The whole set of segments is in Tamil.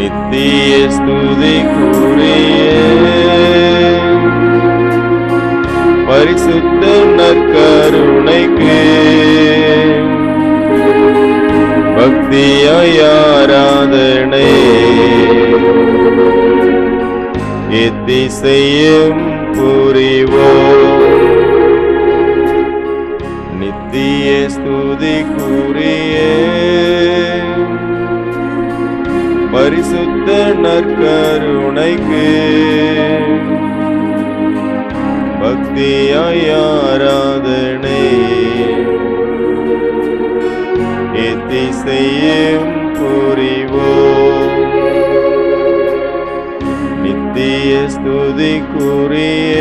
நித்திய ஸ்துதிக்குரிய பரிசுத்த நற்கருணைக்கு பக்தியாய் ஆராதனை எத்திசையும் புரிவோம் நித்திய ஸ்துதிக்குரிய பரிசுத்த நற்கருணைக்கு பக்தியாய் ஆராதனை எத்திசையும் புரிவோம் நித்திய ஸ்துதிக்குரிய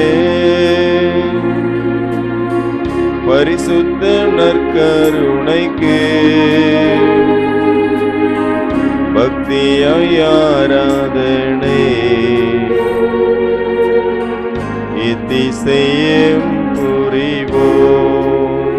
பரிசுத்த நற்கருணைக்கு பக்தியாய் ஆராதனை இத்திசையும் புரிவோம்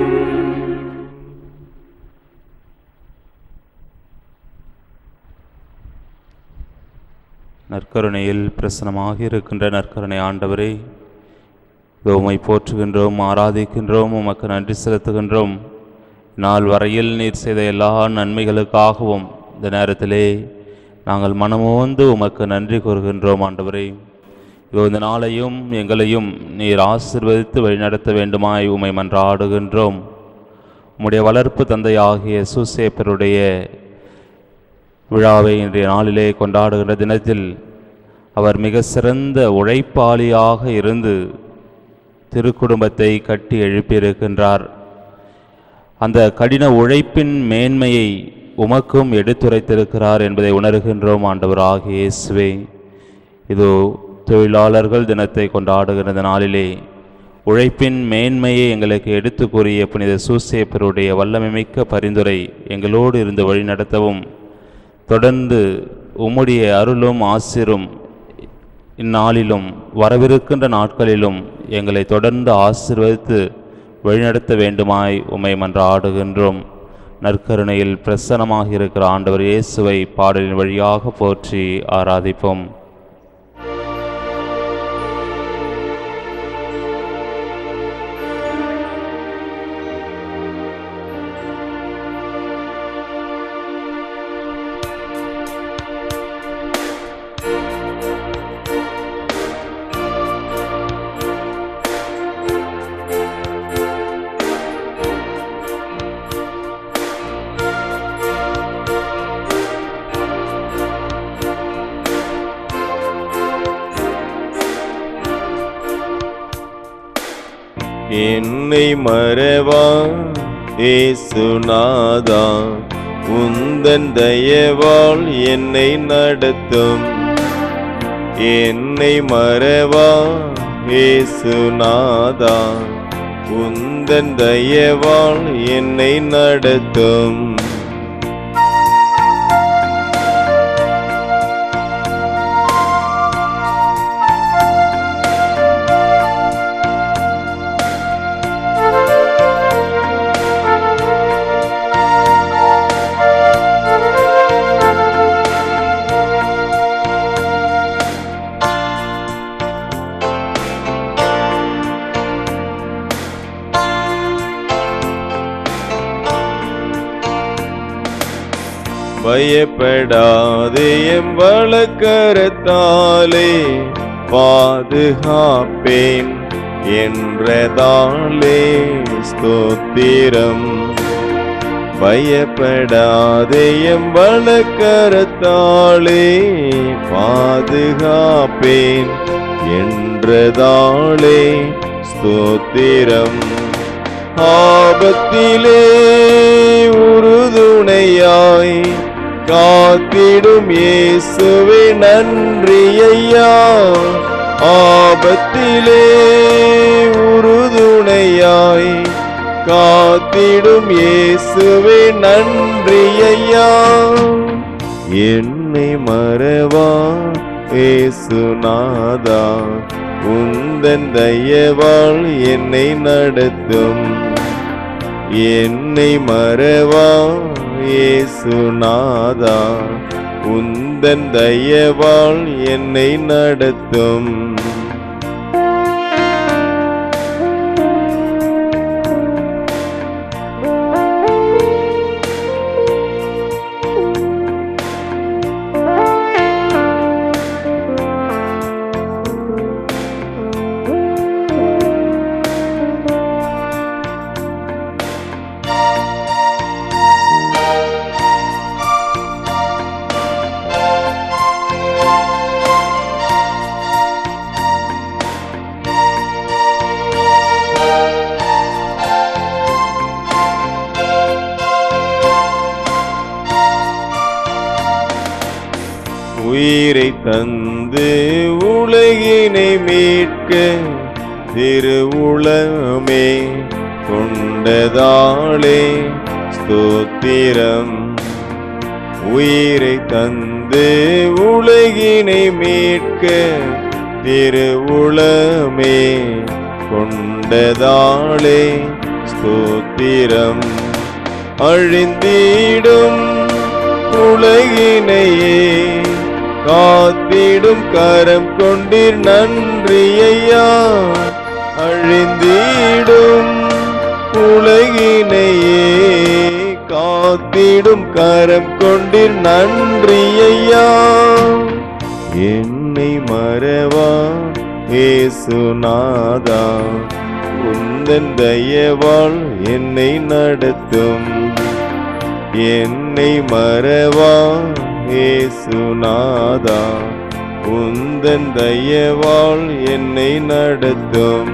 நற்கருணையில் பிரசனமாக இருக்கின்ற நற்கருணை ஆண்டவரே இதோ உம்மை போற்றுகின்றோம் ஆராதிக்கின்றோம் உமக்கு நன்றி செலுத்துகின்றோம் நாள் வரையில் நீர் செய்த எல்லா நன்மைகளுக்காகவும் இந்த நேரத்திலே நாங்கள் மனமோந்து உமக்கு நன்றி கூறுகின்றோம் ஆண்டவரே இதோ இந்த நாளையும் எங்களையும் நீர் ஆசிர்வதித்து வழிநடத்த வேண்டுமாய் உம்மை மன்றாடுகின்றோம் உம்முடைய வளர்ப்பு தந்தையாகிய சூசேப்பருடைய விழாவை இன்றைய நாளிலே கொண்டாடுகின்ற தினத்தில் அவர் மிக சிறந்த உழைப்பாளியாக இருந்து திருக்குடும்பத்தை கட்டி எழுப்பியிருக்கின்றார் அந்த கடின உழைப்பின் மேன்மையை உமக்கும் எடுத்துரைத்திருக்கிறார் என்பதை உணர்கின்றோம் ஆண்டவராகிய இயேசுவே இதோ தொழிலாளர்கள் தினத்தை கொண்டாடுகிற இந்த நாளிலே உழைப்பின் மேன்மையை எங்களுக்கு எடுத்து கூறிய புனித சூசேப்பருடைய வல்லமைமிக்க பரிந்துரை எங்களோடு இருந்து வழிநடத்தவும் தொடர்ந்து உம்முடைய அருளும் ஆசிரும் இந்நாளிலும் வரவிருக்கின்ற நாட்களிலும் எங்களை தொடர்ந்து ஆசீர்வதித்து வழிநடத்த வேண்டுமாய் உம்மை மன்றாடுகின்றோம் நற்கருணையில் பிரசன்னமாக இருக்கிற ஆண்டவர் இயேசுவை பாடலின் வழியாக போற்றி ஆராதிப்போம் என்னை மறவா ஏசுநாதா உந்தன் தயவால் என்னை நடத்தும் என்னை மறவா ஏசுநாதா உந்தன் தயவால் என்னை நடத்தும் பயப்படாதே எம் வழக்கரத்தாலே பாதுகாப்பேன் என்றதாலே ஸ்தோத்திரம் பயப்படாதே எம் வழக்கரத்தாலே பாதுகாப்பேன் என்றதாலே ஸ்தோத்திரம் ஆபத்திலே உறுதுணையாய் காத்திடும் இயேசுவே நன்றி ஐயா ஆபத்திலே உறுதுணையாய் காத்திடும் இயேசுவே நன்றி ஐயா என்னை மறவா ஏசுநாதா உந்தன் தயவால் என்னை நடத்தும் என்னை மறவா ஏசுநாதா உந்தன் தயவால் என்னை நடத்தும் உயிரை தந்து உலகினை மீட்க திருவுளமே கொண்டதாளே ஸ்தோத்திரம் உயிரை தந்து உலகினை மீட்க திருவுளமே கொண்டதாளே ஸ்தோத்திரம் அழிந்திடும் உலகினையே காத்திடும் கரம் கொண்டீர் நன்றி ஐயா அழிந்திடும் உலகினையே காத்திடும் கரம் கொண்டீர் நன்றி ஐயா என்னை மறவா ஏசுநாதா உந்தன் தயவால் என்னை நடத்தும் என்னை மறவா ஏசுநாதா உந்தன் தயவால் என்னை நடத்தும்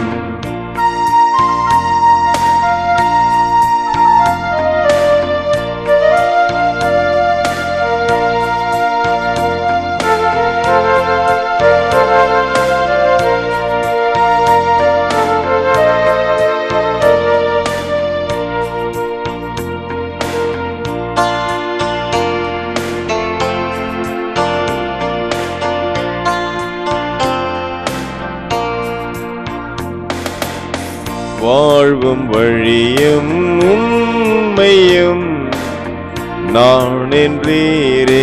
வாழ்வும் வழியும் உண்மையும் நான் என்றீரே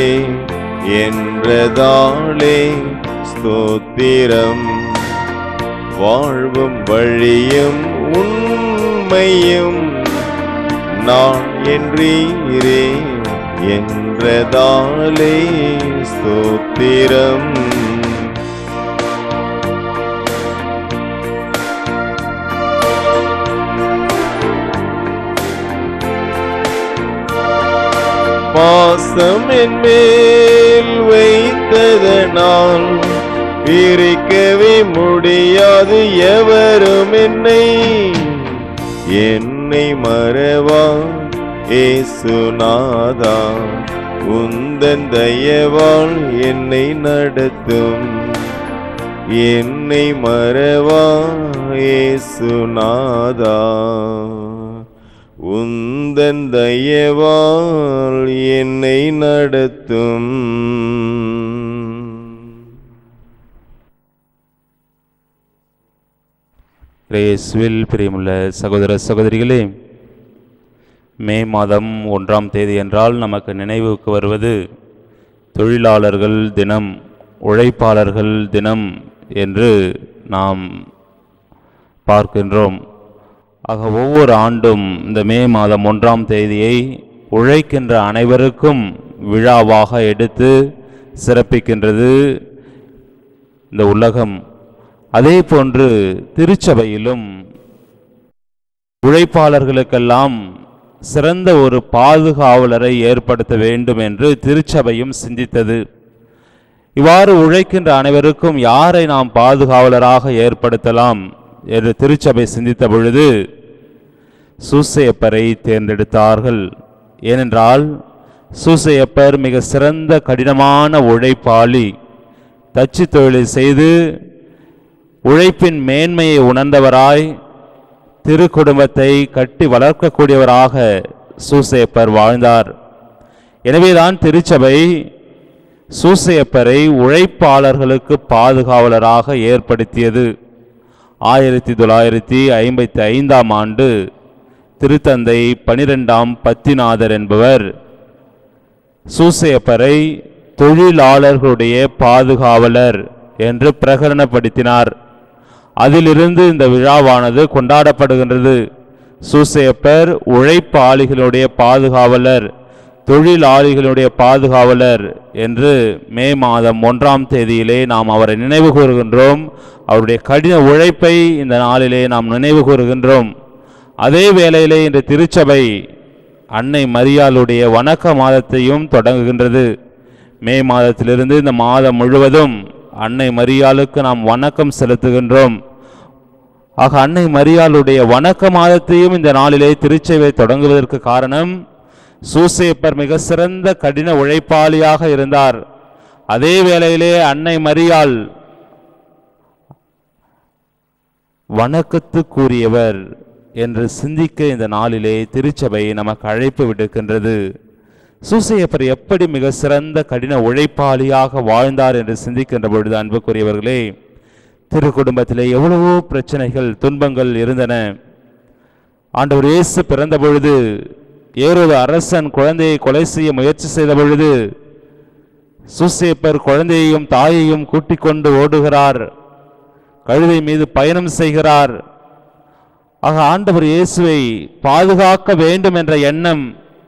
என்றதாலே ஸ்தோத்திரம் வாழ்வும் வழியும் உண்மையும் நான் என்றீரே என்றதாலே ஸ்தோத்திரம் பாசம் என் மேல் வைத்ததனால் பிரிக்கவே முடியாது எவரும் என்னை என்னை மறவா ஏசுநாதா உந்தன் தயவால் என்னை நடத்தும் என்னை மறவா ஏசுநாதா உந்தன் தயவால் என்னை நடத்தும் இயேசுவில் பிரியமுள்ள சகோதர சகோதரிகளே மே மாதம் ஒன்றாம் தேதி என்றால் நமக்கு நினைவுக்கு வருவது தொழிலாளர்கள் தினம் உழைப்பாளர்கள் தினம் என்று நாம் பார்க்கின்றோம் ஆக ஒவ்வொரு ஆண்டும் இந்த மே மாதம் ஒன்றாம் தேதியை உழைக்கின்ற அனைவருக்கும் விழாவாக எடுத்து சிறப்பிக்கின்றது இந்த உலகம் அதே போன்று திருச்சபையிலும் உழைப்பாளர்களுக்கெல்லாம் சிறந்த ஒரு பாதுகாவலரை ஏற்படுத்த வேண்டும் என்று திருச்சபையும் சிந்தித்தது இவ்வாறு உழைக்கின்ற அனைவருக்கும் யாரை நாம் பாதுகாவலராக ஏற்படுத்தலாம் என்று திருச்சபை சிந்தித்த பொழுது சூசையப்பரை தேர்ந்தெடுத்தார்கள் ஏனென்றால் சூசையப்பர் மிக சிறந்த கடினமான உழைப்பாளி தச்சு தொழிலை செய்து உழைப்பின் மேன்மையை உணர்ந்தவராய் திருக்குடும்பத்தை கட்டி வளர்க்கக்கூடியவராக சூசையப்பர் வாழ்ந்தார் எனவேதான் திருச்சபை சூசையப்பரை உழைப்பாளர்களுக்கு பாதுகாவலராக ஏற்படுத்தியது ஆயிரத்தி தொள்ளாயிரத்தி ஐம்பத்தி ஐந்தாம் ஆண்டு திருத்தந்தை பனிரெண்டாம் பத்திநாதர் என்பவர் சூசையப்பரை தொழிலாளர்களுடைய பாதுகாவலர் என்று பிரகடனப்படுத்தினார் அதிலிருந்து இந்த விழாவானது கொண்டாடப்படுகின்றது சூசையப்பர் உழைப்பாளிகளுடைய பாதுகாவலர் தொழிலாளிகளுடைய பாதுகாவலர் என்று மே மாதம் ஒன்றாம் தேதியிலே நாம் அவரை நினைவு கூறுகின்றோம் அவருடைய கடின உழைப்பை இந்த நாளிலே நாம் நினைவு கூறுகின்றோம் அதே வேளையிலே இந்த திருச்சபை அன்னை மரியாளுடைய வணக்க மாதத்தையும் தொடங்குகின்றது மே மாதத்திலிருந்து இந்த மாதம் முழுவதும் அன்னை மரியாளுக்கு நாம் வணக்கம் செலுத்துகின்றோம் ஆக அன்னை மரியாளுடைய வணக்க மாதத்தையும் இந்த நாளிலே திருச்சபை தொடங்குவதற்கு காரணம் சூசேப்பர் மிக சிறந்த கடின உழைப்பாளியாக இருந்தார் அதே வேளையிலே அன்னை மரியாள் வணக்கத்துக்குரியவர் என்று சிந்திக்க இந்த நாளிலே திருச்சபை நமக்கு அழைப்பு விடுக்கின்றது சூசையப்பர் எப்படி மிக சிறந்த கடின உழைப்பாளியாக வாழ்ந்தார் என்று சிந்திக்கின்ற பொழுது அன்புக்குரியவர்களே திரு குடும்பத்திலே எவ்வளவோ பிரச்சனைகள் துன்பங்கள் இருந்தன ஆண்டவர் இயேசு பிறந்த பொழுது ஏரோது அரசன் குழந்தையை கொலை செய்ய முயற்சி செய்த பொழுது சூசேப்பர் குழந்தையையும் தாயையும் கூட்டிக் கொண்டு ஓடுகிறார் கழுதை மீது பயணம் செய்கிறார் ஆக ஆண்டவர் இயேசுவை பாதுகாக்க வேண்டும் என்ற எண்ணம்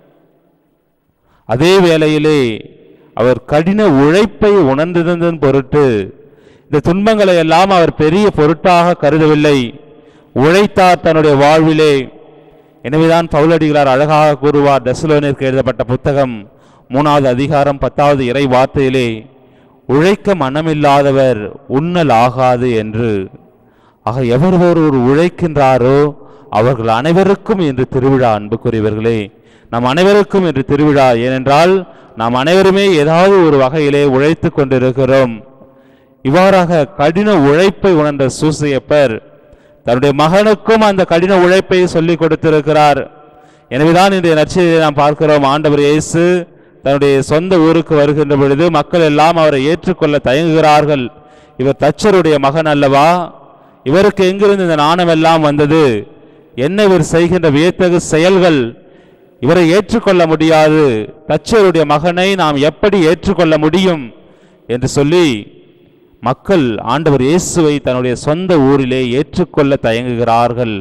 அதே வேளையிலே அவர் கடின உழைப்பை உணர்ந்திருந்ததன் பொருட்டு இந்த துன்பங்களை எல்லாம் அவர் பெரிய பொருட்டாக கருதவில்லை உழைத்தார் தன்னுடைய வாழ்விலே எனவேதான் பவுலடிகளார் அழகாக கூறுவார் டெசலோனிற்கு எழுதப்பட்ட புத்தகம் மூணாவது அதிகாரம் பத்தாவது இறை வார்த்தையிலே உழைக்க மனமில்லாதவர் உண்ணல் ஆகாது என்று ஆக எவர் ஒருவர் உழைக்கின்றாரோ அவர்கள் அனைவருக்கும் இன்று திருவிழா அன்புக்குரியவர்களே நம் அனைவருக்கும் இன்று திருவிழா ஏனென்றால் நாம் அனைவருமே ஏதாவது ஒரு வகையிலே உழைத்து கொண்டிருக்கிறோம் இவ்வாறாக கடின உழைப்பை உணர்ந்த சூசையப்பர் தன்னுடைய மகனுக்கும் அந்த கடின உழைப்பை சொல்லிக் கொடுத்திருக்கிறார் எனவேதான் இன்றைய நற்செய்தியை நாம் பார்க்கிறோம் ஆண்டவர் இயேசு தன்னுடைய சொந்த ஊருக்கு வருகின்ற பொழுது மக்கள் எல்லாம் அவரை ஏற்றுக்கொள்ள தயங்குகிறார்கள் இவர் தச்சருடைய மகன் அல்லவா இவருக்கு எங்கிருந்து இந்த நாணம் எல்லாம் வந்தது என்ன இவர் செய்கின்ற வியத்தகு செயல்கள் இவரை ஏற்றுக்கொள்ள முடியாது தச்சருடைய மகனை நாம் எப்படி ஏற்றுக்கொள்ள முடியும் என்று சொல்லி மக்கள் ஆண்டவர் இயேசுவை தன்னுடைய சொந்த ஊரிலே ஏற்றுக்கொள்ள தயங்குகிறார்கள்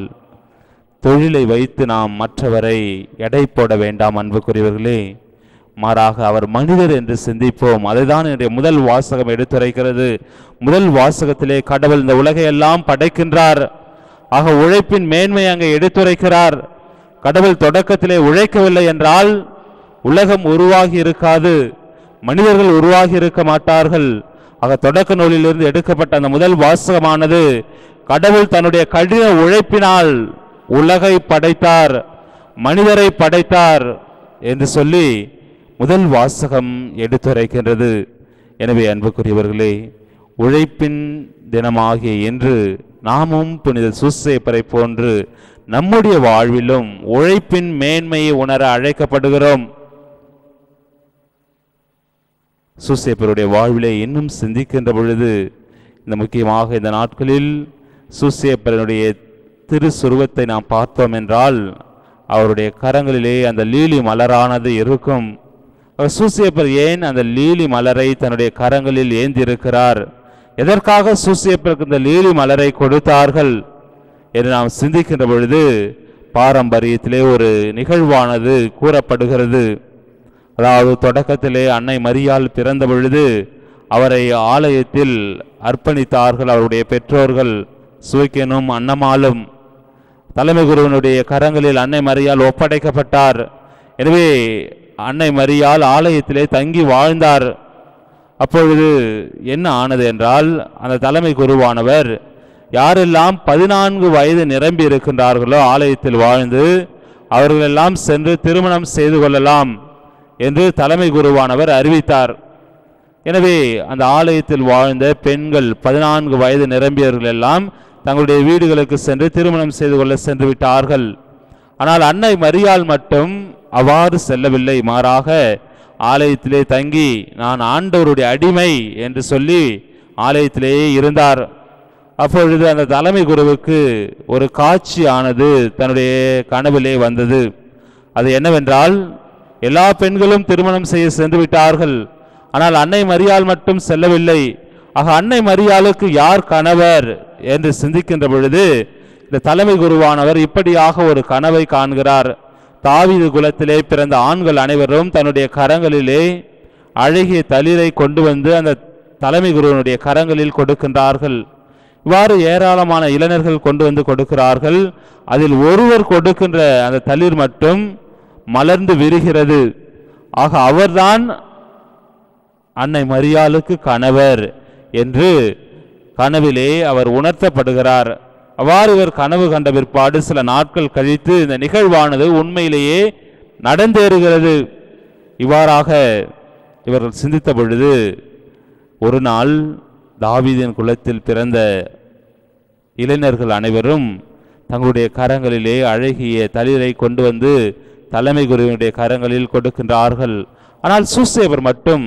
தொழிலை வைத்து நாம் மற்றவரை எடை போட வேண்டாம் அன்புக்குரியவர்களே மாறாக அவர் மனிதர் என்று சிந்திப்போம் அதுதான் என்னுடைய முதல் வாசகம் எடுத்துரைக்கிறது முதல் வாசகத்திலே கடவுள் இந்த உலகை எல்லாம் படைக்கின்றார் ஆக உழைப்பின் மேன்மை அங்கே எடுத்துரைக்கிறார் கடவுள் தொடக்கத்திலே உழைக்கவில்லை என்றால் உலகம் உருவாகி இருக்காது மனிதர்கள் உருவாகி இருக்க மாட்டார்கள் ஆக தொடக்க நூலிலிருந்து எடுக்கப்பட்ட அந்த முதல் வாசகமானது கடவுள் தன்னுடைய கடின உழைப்பினால் உலகை படைத்தார் மனிதரை படைத்தார் என்று சொல்லி முதல் வாசகம் எடுத்துரைக்கின்றது எனவே அன்புக்குரியவர்களே உழைப்பின் தினமாகிய இன்று நாமும் புனித சூசேப்பரை போன்று நம்முடைய வாழ்விலும் உழைப்பின் மேன்மையை உணர அழைக்கப்படுகிறோம் சூசேப்பருடைய வாழ்விலே இன்னும் சிந்திக்கின்ற பொழுது இந்த முக்கியமாக இந்த நாட்களில் சூசேப்பரனுடைய திருசுருவத்தை நாம் பார்த்தோம் என்றால் அவருடைய கரங்களிலே அந்த லீலி மலரானது இருக்கும் அவர் சூசியப்பர் ஏன் அந்த லீலி மலரை தன்னுடைய கரங்களில் ஏந்தியிருக்கிறார் எதற்காக சூசியப்பருக்கு இந்த லீலி மலரை கொடுத்தார்கள் என்று நாம் சிந்திக்கின்ற பொழுது பாரம்பரியத்திலே ஒரு நிகழ்வானது கூறப்படுகிறது அதாவது தொடக்கத்திலே அன்னை மரியாள் பிறந்த பொழுது அவரை ஆலயத்தில் அர்ப்பணித்தார்கள் அவருடைய பெற்றோர்கள் சுவைக்கனும் அன்னமாலும் தலைமை குருவனுடைய கரங்களில் அன்னை மரியாள் ஒப்படைக்கப்பட்டார் எனவே அன்னை மரியாள் ஆலயத்திலே தங்கி வாழ்ந்தார் அப்பொழுது என்ன ஆனது என்றால் அந்த தலைமை குருவானவர் யாரெல்லாம் பதினான்கு வயது நிரம்பி இருக்கின்றார்களோ ஆலயத்தில் வாழ்ந்து அவர்களெல்லாம் சென்று திருமணம் செய்து கொள்ளலாம் என்று தலைமை குருவானவர் அறிவித்தார் எனவே அந்த ஆலயத்தில் வாழ்ந்த பெண்கள் பதினான்கு வயது நிரம்பியவர்கள் எல்லாம் தங்களுடைய வீடுகளுக்கு சென்று திருமணம் செய்து கொள்ள சென்று விட்டார்கள் ஆனால் அன்னை மரியாள் மட்டும் அவ்வாறு செல்லவில்லை மாறாக ஆலயத்திலே தங்கி நான் ஆண்டவருடைய அடிமை என்று சொல்லி ஆலயத்திலேயே இருந்தார் அப்பொழுது அந்த தலைமை குருவுக்கு ஒரு காட்சியானது தன்னுடைய கனவிலே வந்தது அது என்னவென்றால் எல்லா பெண்களும் திருமணம் செய்ய சென்று விட்டார்கள் ஆனால் அன்னை மரியாள் மட்டும் செல்லவில்லை ஆக அன்னை மரியாளுக்கு யார் கணவர் என்று சிந்திக்கின்ற பொழுது இந்த தலைமை குருவானவர் இப்படியாக ஒரு கனவை காண்கிறார் தாவீது குலத்திலே பிறந்த ஆண்கள் அனைவரும் தன்னுடைய கரங்களிலே அழகிய தளிரை கொண்டு வந்து அந்த தலைமை குருவனுடைய கரங்களில் கொடுக்கின்றார்கள் இவ்வாறு ஏராளமான இளைஞர்கள் கொண்டு வந்து கொடுக்கிறார்கள் அதில் ஒருவர் கொடுக்கின்ற அந்த தளிர் மட்டும் மலர்ந்து விரிகிறது ஆக அவர்தான் அன்னை மரியாளுக்கு கணவர் என்று கனவிலே அவர் உணர்த்தப்படுகிறார் அவ்வாறு இவர் கனவு கண்ட பிற்பாடு சில நாட்கள் கழித்து இந்த நிகழ்வானது உண்மையிலேயே நடந்தேறுகிறது இவ்வாறாக இவர்கள் சிந்தித்த பொழுது ஒரு நாள் தாவீதின் குலத்தில் பிறந்த இளைஞர்கள் அனைவரும் தங்களுடைய கரங்களிலே அழகிய தளிரை கொண்டு வந்து தலைமை குருவினுடைய கரங்களில் கொடுக்கின்றார்கள் ஆனால் சூசேவர் மட்டும்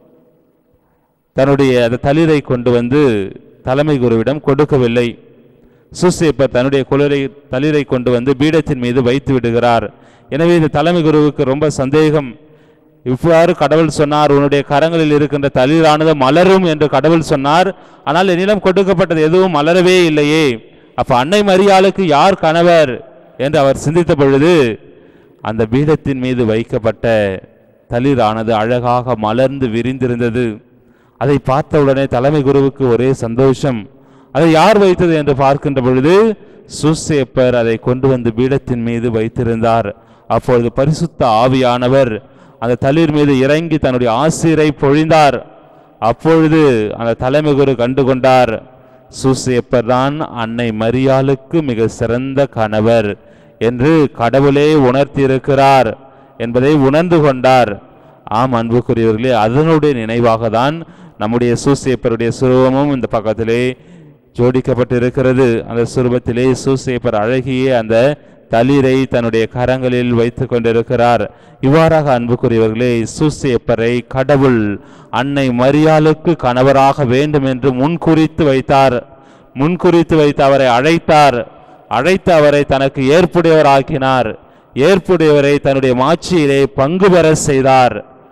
தன்னுடைய அந்த தளிரை கொண்டு வந்து தலைமை குருவிடம் கொடுக்கவில்லை சூசேப்பர் தன்னுடைய குளிரை தளிரை கொண்டு வந்து பீடத்தின் மீது வைத்து விடுகிறார் எனவே இந்த தலைமை குருவுக்கு ரொம்ப சந்தேகம் இவ்வாறு கடவுள் சொன்னார் உன்னுடைய கரங்களில் இருக்கின்ற தளிரானது மலரும் என்று கடவுள் சொன்னார் ஆனால் என்னிடம் கொடுக்கப்பட்டது எதுவும் மலரவே இல்லையே அப்ப அன்னை மரியாளுக்கு யார் கணவர் என்று அவர் சிந்தித்த பொழுது அந்த பீடத்தின் மீது வைக்கப்பட்ட தளிரானது அழகாக மலர்ந்து விரிந்திருந்தது அதை பார்த்தவுடனே தலைமை குருவுக்கு ஒரே சந்தோஷம் அதை யார் வைத்தது என்று பார்க்கின்ற பொழுது சூசேப்பர் அதை கொண்டு வந்து பீடத்தின் மீது வைத்திருந்தார் அப்பொழுது பரிசுத்த ஆவியானவர் அந்த தளிர் மீது இறங்கி தன்னுடைய ஆசிரை பொழிந்தார் அப்பொழுது அந்த தலைமை குரு கண்டு கொண்டார் சூசேப்பர் தான் அன்னை மரியாளுக்கு மிக சிறந்த கணவர் என்று கடவுளே உணர்த்தியிருக்கிறார் என்பதை உணர்ந்து கொண்டார் ஆம் அன்புக்குரியவர்களே அதனுடைய நினைவாக தான் நம்முடைய சூசேப்பருடைய சுரூபமும் இந்த பக்கத்திலே ஜோடிக்கப்பட்டிருக்கிறது அந்த சுரூபத்திலே சூசேப்பர் அழகிய அந்த தளிரை தன்னுடைய கரங்களில் வைத்து கொண்டிருக்கிறார் இவ்வாறாக அன்புக்குரியவர்களே சூசேப்பரை கடவுள் அன்னை மரியாளுக்கு கணவராக வேண்டும் என்று முன்குறித்து வைத்தார் முன்குறித்து வைத்து அவரை அழைத்தார் அழைத்து அவரை தனக்கு ஏற்புடையவராக்கினார் ஏற்புடையவரை தன்னுடைய மாட்சியிலே பங்கு பெற செய்தார்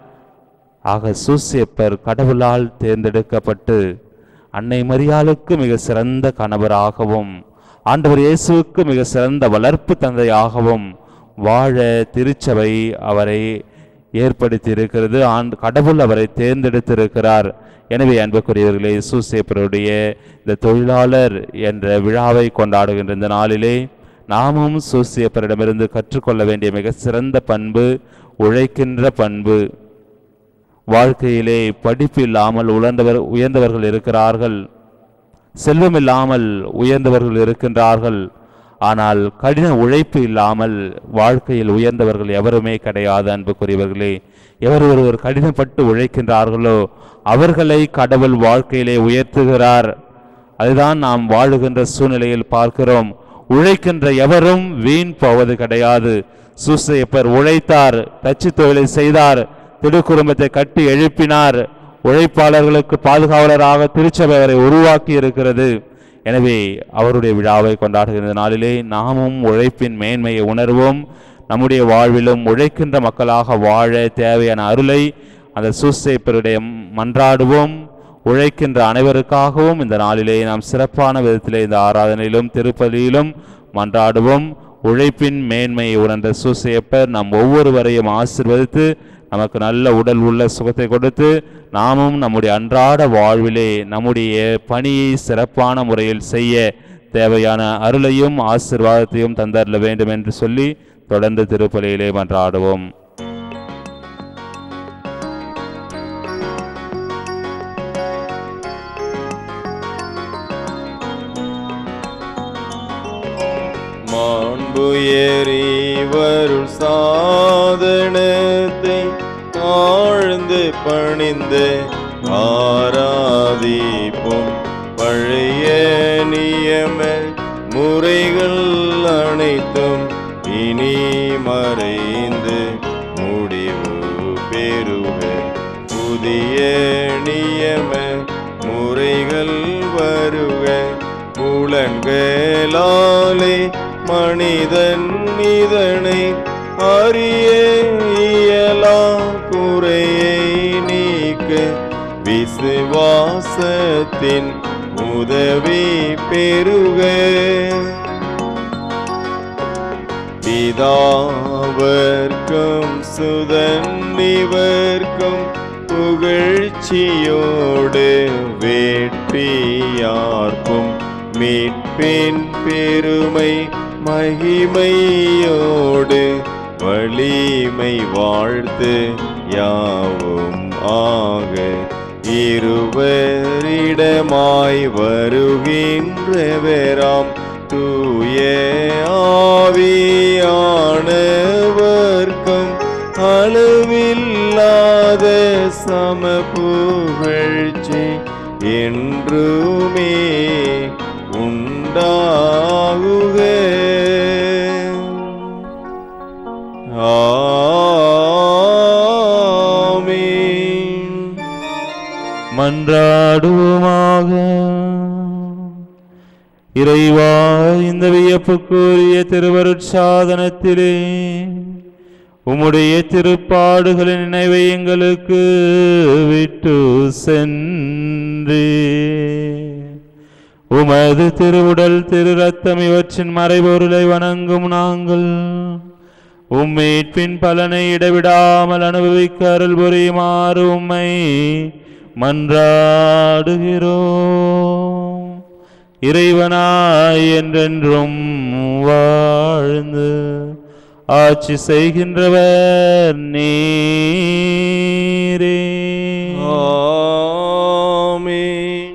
ஆக சூசேப்பர் கடவுளால் தேர்ந்தெடுக்கப்பட்டு அன்னை மரியாளுக்கு மிக சிறந்த கணவராகவும் ஆண்டவர் இயேசுவுக்கு மிக சிறந்த வளர்ப்பு தந்தையாகவும் வாழ திருச்சபை அவரை ஏற்படுத்தி இருக்கிறது ஆண்டு கடவுள் அவரை தேர்ந்தெடுத்திருக்கிறார் எனவே அன்புக்குரியவர்களே சூசேப்பருடைய இந்த தொழிலாளர் என்ற விழாவை கொண்டாடுகின்ற இந்த நாளிலே நாமும் சூசேப்பரிடமிருந்து கற்றுக்கொள்ள வேண்டிய மிக சிறந்த பண்பு உழைக்கின்ற பண்பு வாழ்க்கையிலே படிப்பு இல்லாமல் உயர்ந்தவர் உயர்ந்தவர்கள் இருக்கிறார்கள் செல்வம் இல்லாமல் உயர்ந்தவர்கள் இருக்கின்றார்கள் ஆனால் கடின உழைப்பு இல்லாமல் வாழ்க்கையில் உயர்ந்தவர்கள் எவருமே கிடையாது அன்புக்குரியவர்களே எவர் ஒருவர் கடினப்பட்டு உழைக்கின்றார்களோ அவர்களை கடவுள் வாழ்க்கையிலே உயர்த்துகிறார் அதுதான் நாம் வாழுகின்ற சூழ்நிலையில் பார்க்கிறோம் உழைக்கின்ற எவரும் வீண் போவது கிடையாது சூசையப்பர் உழைத்தார் தச்சு தொழிலை செய்தார் திருக்குடும்பத்தை கட்டி எழுப்பினார் உழைப்பாளர்களுக்கு பாதுகாவலராக திருச்சபை அவரை உருவாக்கி இருக்கிறது எனவே அவருடைய விழாவை கொண்டாடுகின்ற நாளிலே நாமும் உழைப்பின் மேன்மையை உணர்வோம் நம்முடைய வாழ்விலும் உழைக்கின்ற மக்களாக வாழ தேவையான அருளை அந்த சூசைப்பருடைய மன்றாடுவோம் உழைக்கின்ற அனைவருக்காகவும் இந்த நாளிலே நாம் சிறப்பான விதத்திலே இந்த ஆராதனையிலும் திருப்பலியிலும் மன்றாடுவோம் உழைப்பின் மேன்மையை உணர்ந்த சூசையப்பர் நம் ஒவ்வொருவரையும் ஆசிர்வதித்து நமக்கு நல்ல உடல் உள்ள சுகத்தை கொடுத்து நாமும் நம்முடைய அன்றாட வாழ்விலே நம்முடைய பணியை சிறப்பான முறையில் செய்ய தேவையான அருளையும் ஆசிர்வாதத்தையும் தந்தரல வேண்டும் என்று சொல்லி தொடர்ந்து திருப்பலியிலே மன்றாடுவோம் மாண்புயரிவருள் சாதனத்தை ஆழ்ந்து பணிந்து ஆராதிப்போம் பழைய நியம முறைகள் அனைத்தும் இனி மறைந்து முடிவு பெறுக புதிய நியம முறைகள் வருக புலன்களாலே மனிதன் இதனை அறிய இயலாதே நேசத்தின் உதவி பெருக பிதாவர்க்கும் சுதன்னிவர்க்கும் புகழ்ச்சியோடு வேட்பியார்க்கும் மீட்பின் பெருமை மகிமையோடு வலிமை வாழ்த்து யாவும் ஆக இருவரிடமாய் வருகின்றவராம் தூய ஆவியானவர்க்கும் அளவில்லாத சம புகழ்ச்சி என்றுமே உண்டாகுக ஆமென் மன்றாடுவோமாக இறைவா இந்த வியப்புக்குரிய திருவருட்சாதனத்திலே உம்முடைய திருப்பாடுகளின் நினைவை எங்களுக்கு விட்டு சென்றே உமது திருவுடல் திரு ரத்தம் இவற்றின் மறைபொருளை வணங்கும் நாங்கள் உம்மீட்பின் பலனை இடைவிடாமல் அனுபவிக்க அருள் புரியுமாறு உம்மை மன்றாடுகிறோம் இறைவனாய் என்றென்றும் வாழ்ந்து ஆட்சி செய்கின்றவர் நீரே ஆமென்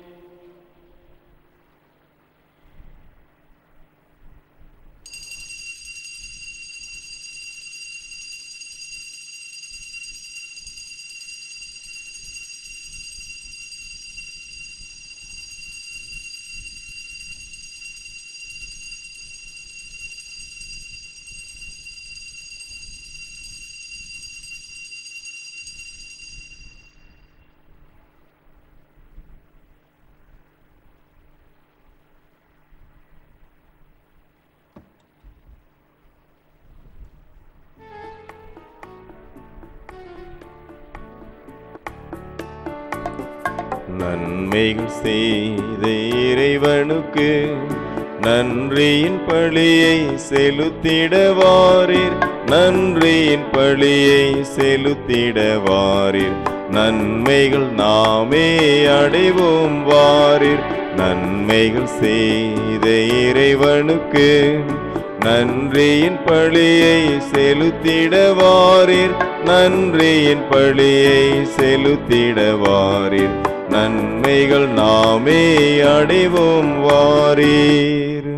நன்மைகள் செய்த இறைவனுக்கு நன்றியின் பழியை செலுத்திடவாரீர் நன்றியின் பழியை செலுத்திடவாரீர் நன்மைகள் நாமே அடைவோம் வாரீர் நன்மைகள் செய்த இறைவனுக்கு நன்றியின் பழியை செலுத்திடவாரீர் நன்றியின் பழியை செலுத்திடவாரீர் நன்மைகள் நாமே அடைவோம் வாரீர்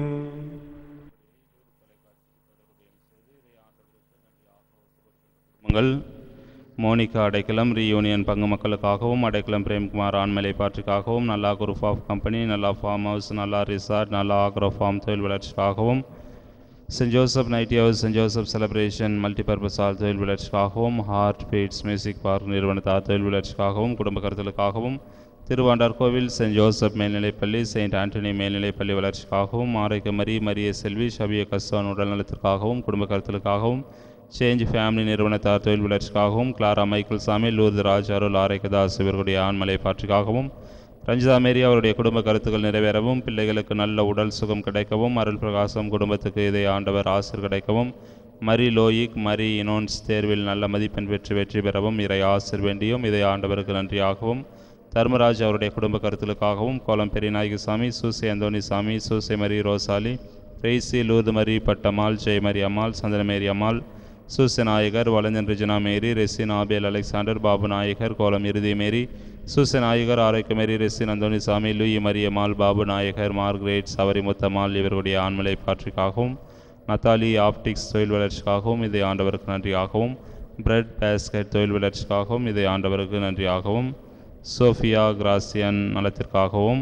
உங்கள் மோனிகா அடைக்கலம் ரீயூனியன் பங்கு மக்களுக்காகவும் அடைக்கலம் பிரேம்குமார் ஆண்மலை பாற்றுக்காகவும் Nalla group of company Nalla farm house Nalla resort Nalla agro farm தொழில் வளர்ச்சிக்காகவும் Saint Joseph nighty house Saint Joseph celebration multipurpose hall தொழில் வளர்ச்சிக்காகவும் ஹார்ட் பீட்ஸ் மியூசிக் பார்க் நிறுவனத்தார் தொழில் வளர்ச்சிக்காகவும் குடும்ப கருத்தலுக்காகவும் திருவாண்டார் கோவில் சென்ட் ஜோசப் மேல்நிலைப்பள்ளி செயின்ட் ஆண்டனி மேல்நிலைப்பள்ளி வளர்ச்சிக்காகவும் ஆரோக்கிய மரி மரிய செல்வி ஷபிய கஸ்வான் உடல்நலத்திற்காகவும் குடும்ப கருத்தலுக்காகவும் சேஞ்ச் ஃபேமிலி நிறுவனத்தார் தொழில் வளர்ச்சிக்காகவும் கிளாரா மைக்கேல் சாமி லூர்து ராஜ் அருள் ஆரோக்கியதாஸ் இவர்களுடைய ஆண்மலை பாற்றுக்காகவும் ரஞ்சிதா மேரி அவருடைய குடும்ப கருத்துக்கள் நிறைவேறவும் பிள்ளைகளுக்கு நல்ல உடல் சுகம் கிடைக்கவும் அருள் பிரகாசம் குடும்பத்துக்கு இதை ஆண்டவர் ஆசிர் கிடைக்கவும் மரி லோயிக் மரி இனோன்ஸ் தேர்வில் நல்ல மதிப்பெண் பெற்று வெற்றி பெறவும் இறை ஆசிர் வேண்டியும் இதை ஆண்டவருக்கு நன்றியாகவும் தர்மராஜ் அவருடைய குடும்ப கருத்துக்களுக்காகவும் கோலம் பெரியநாயகசாமி Susai Anthony Sami Susai Mari Rosalie Raisy Lourdu Mari Pattammal Jeyamari Ammal Chandramary Ammal Susai Nayagar Valanjan Regina Mary Resin Abel Alexander Babu Nayagar கோலம் இறுதி மேரி சூசை நாயகர் ஆரோக்கிய மேரி ரெசின் அந்தோணி சாமி லூயி மரியம்மாள் பாபு நாயகர் மார்க்ரேட் சவரி முத்தம்மாள் இவர்களுடைய ஆண்மலை பாற்றிக்காகவும் நத்தாலி ஆப்டிக்ஸ் தொழில் வளர்ச்சிக்காகவும் இதை ஆண்டவருக்கு நன்றியாகவும் பிரெட் பேஸ்கெட் தொழில் வளர்ச்சிக்காகவும் இதை ஆண்டவருக்கு நன்றியாகவும் சோஃபியா கிராசியன் நலத்திற்காகவும்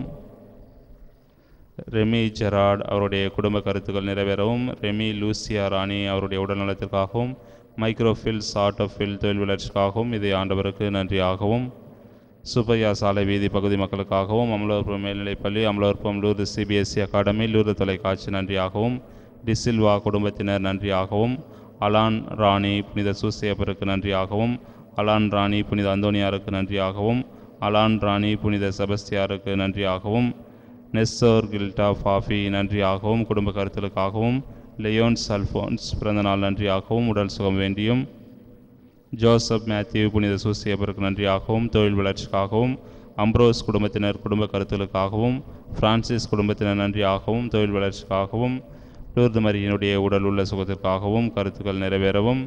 ரெமி ஜெராட் அவருடைய குடும்ப கருத்துக்கள் நிறைவேறவும் ரெமி லூசியா ராணி அவருடைய உடல்நலத்திற்காகவும் மைக்ரோஃபில்ஸ் ஆட்டோஃபில் தொழில் வளர்ச்சிக்காகவும் இதை ஆண்டவருக்கு நன்றியாகவும் சுப்பையா சாலை வீதி பகுதி மக்களுக்காகவும் அமலோற்பம் மேல்நிலைப்பள்ளி அமலோற்பம் லூர்து சிபிஎஸ்சி அகாடமி லூர்து தொலைக்காட்சி நன்றியாகவும் டிசில்வா குடும்பத்தினர் நன்றியாகவும் அலான் ராணி புனித சூசியப்பருக்கு நன்றியாகவும் அலான் ராணி புனித அந்தோனியாருக்கு நன்றியாகவும் அலான் ராணி புனித செபஸ்தியாருக்கு நன்றியாகவும் நெஸ்ஸோர் கில்டா ஃபாஃபி நன்றியாகவும் குடும்ப கருத்துகளுக்காகவும் லியோன்ஸ் அல்ஃபோன்ஸ் பிறந்தநாள் நன்றியாகவும் உடல் சுகம் வேண்டியும் ஜோசப் மேத்யூ புனித சூசியபருக்கு நன்றியாகவும் தொழில் வளர்ச்சிக்காகவும் அம்ப்ரோஸ் குடும்பத்தினர் குடும்ப கருத்துகளுக்காகவும் பிரான்சிஸ் குடும்பத்தினர் நன்றியாகவும் தொழில் வளர்ச்சிக்காகவும் லூர்து மரியினுடைய உடல் உள்ள சுகத்திற்காகவும் கருத்துக்கள் நிறைவேறவும்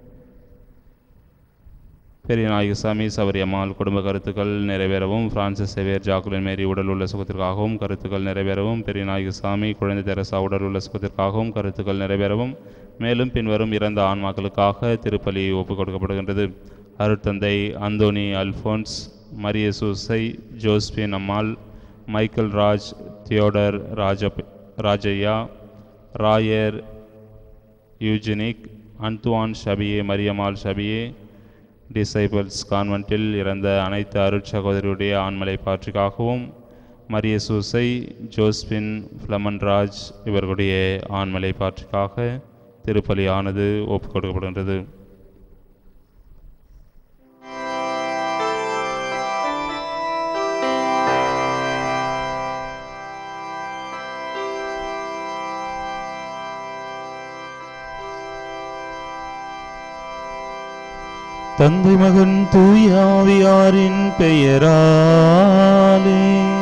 பெரிய நாயகசாமி சபரி அம்மாள் குடும்ப கருத்துக்கள் நிறைவேறவும் பிரான்சிஸ் சேவியர் ஜாக்குலின் மேரி உடல் உள்ள சுகத்திற்காகவும் கருத்துக்கள் நிறைவேறவும் பெரிய நாயகசாமி குழந்தை தெரசா உடல் உள்ள சுகத்திற்காகவும் கருத்துக்கள் நிறைவேறவும் மேலும் பின்வரும் இறந்த ஆன்மாக்களுக்காக திருப்பலி ஒப்புக் கொடுக்கப்படுகின்றது அருட்தந்தை Anthony Alphonse Mariya Soosai Josephine Ammal Michael Raj Theodore Raja Rajaiah Rayar யூஜினிக் அன்துவான் ஷபியே மரியம்மாள் ஷபியே டிசைபிள்ஸ் கான்வென்ட்டில் இறந்த அனைத்து அருட்சகோதரியுடைய ஆண்மலை பாற்றிக்காகவும் மரிய சூசை ஜோஸ்பின் ஃப்ளமன்ராஜ் இவர்களுடைய ஆண்மலை பாற்றிக்காக திருப்பலியானது ஒப்புக் கொடுக்கப்படுகின்றது தந்தை மகன் தூயாவியாரின் பெயராலே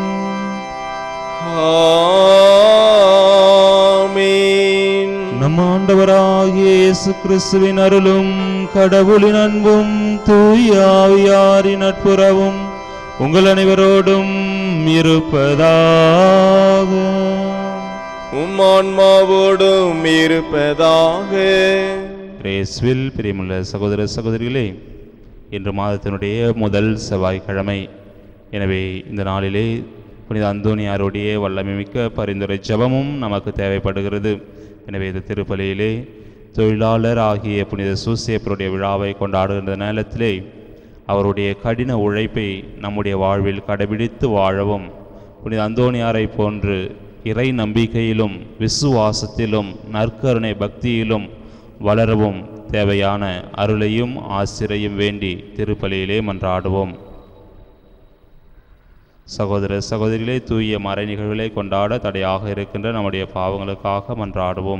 ஆமீன் நம் ஆண்டவராகிய இயேசு கிறிஸ்துவின் அருளும் கடவுளின் அன்பும் தூயாவியாரின் நட்புறவும் உங்கள் அனைவரோடும் இருப்பதாக உம் ஆன்மாவோடும் இருப்பதாக ரேஸ்வில் பிரியமுள்ள சகோதர சகோதரிகளே இன்று மாதத்தினுடைய முதல் செவ்வாய்க்கிழமை எனவே இந்த நாளிலே புனித அந்தோனியாருடைய வல்லமைமிக்க பரிந்துரை ஜெபமும் நமக்கு தேவைப்படுகிறது எனவே இந்த திருப்பலியிலே தொழிலாளர் ஆகிய புனித சூசியப்பருடைய விழாவை கொண்டாடுகின்ற நேரத்திலே அவருடைய கடின உழைப்பை நம்முடைய வாழ்வில் கடைபிடித்து வாழவும் புனித அந்தோனியாரை போன்று இறை நம்பிக்கையிலும் விசுவாசத்திலும் நற்கருணை பக்தியிலும் வளரவும் தேவையான அருளையும் ஆசிரையும் வேண்டி திருப்பலியிலே மன்றாடுவோம் சகோதர சகோதரிகளே தூய மறை நிகழ்வுகளை கொண்டாட தடையாக இருக்கின்ற நம்முடைய பாவங்களுக்காக மன்றாடுவோம்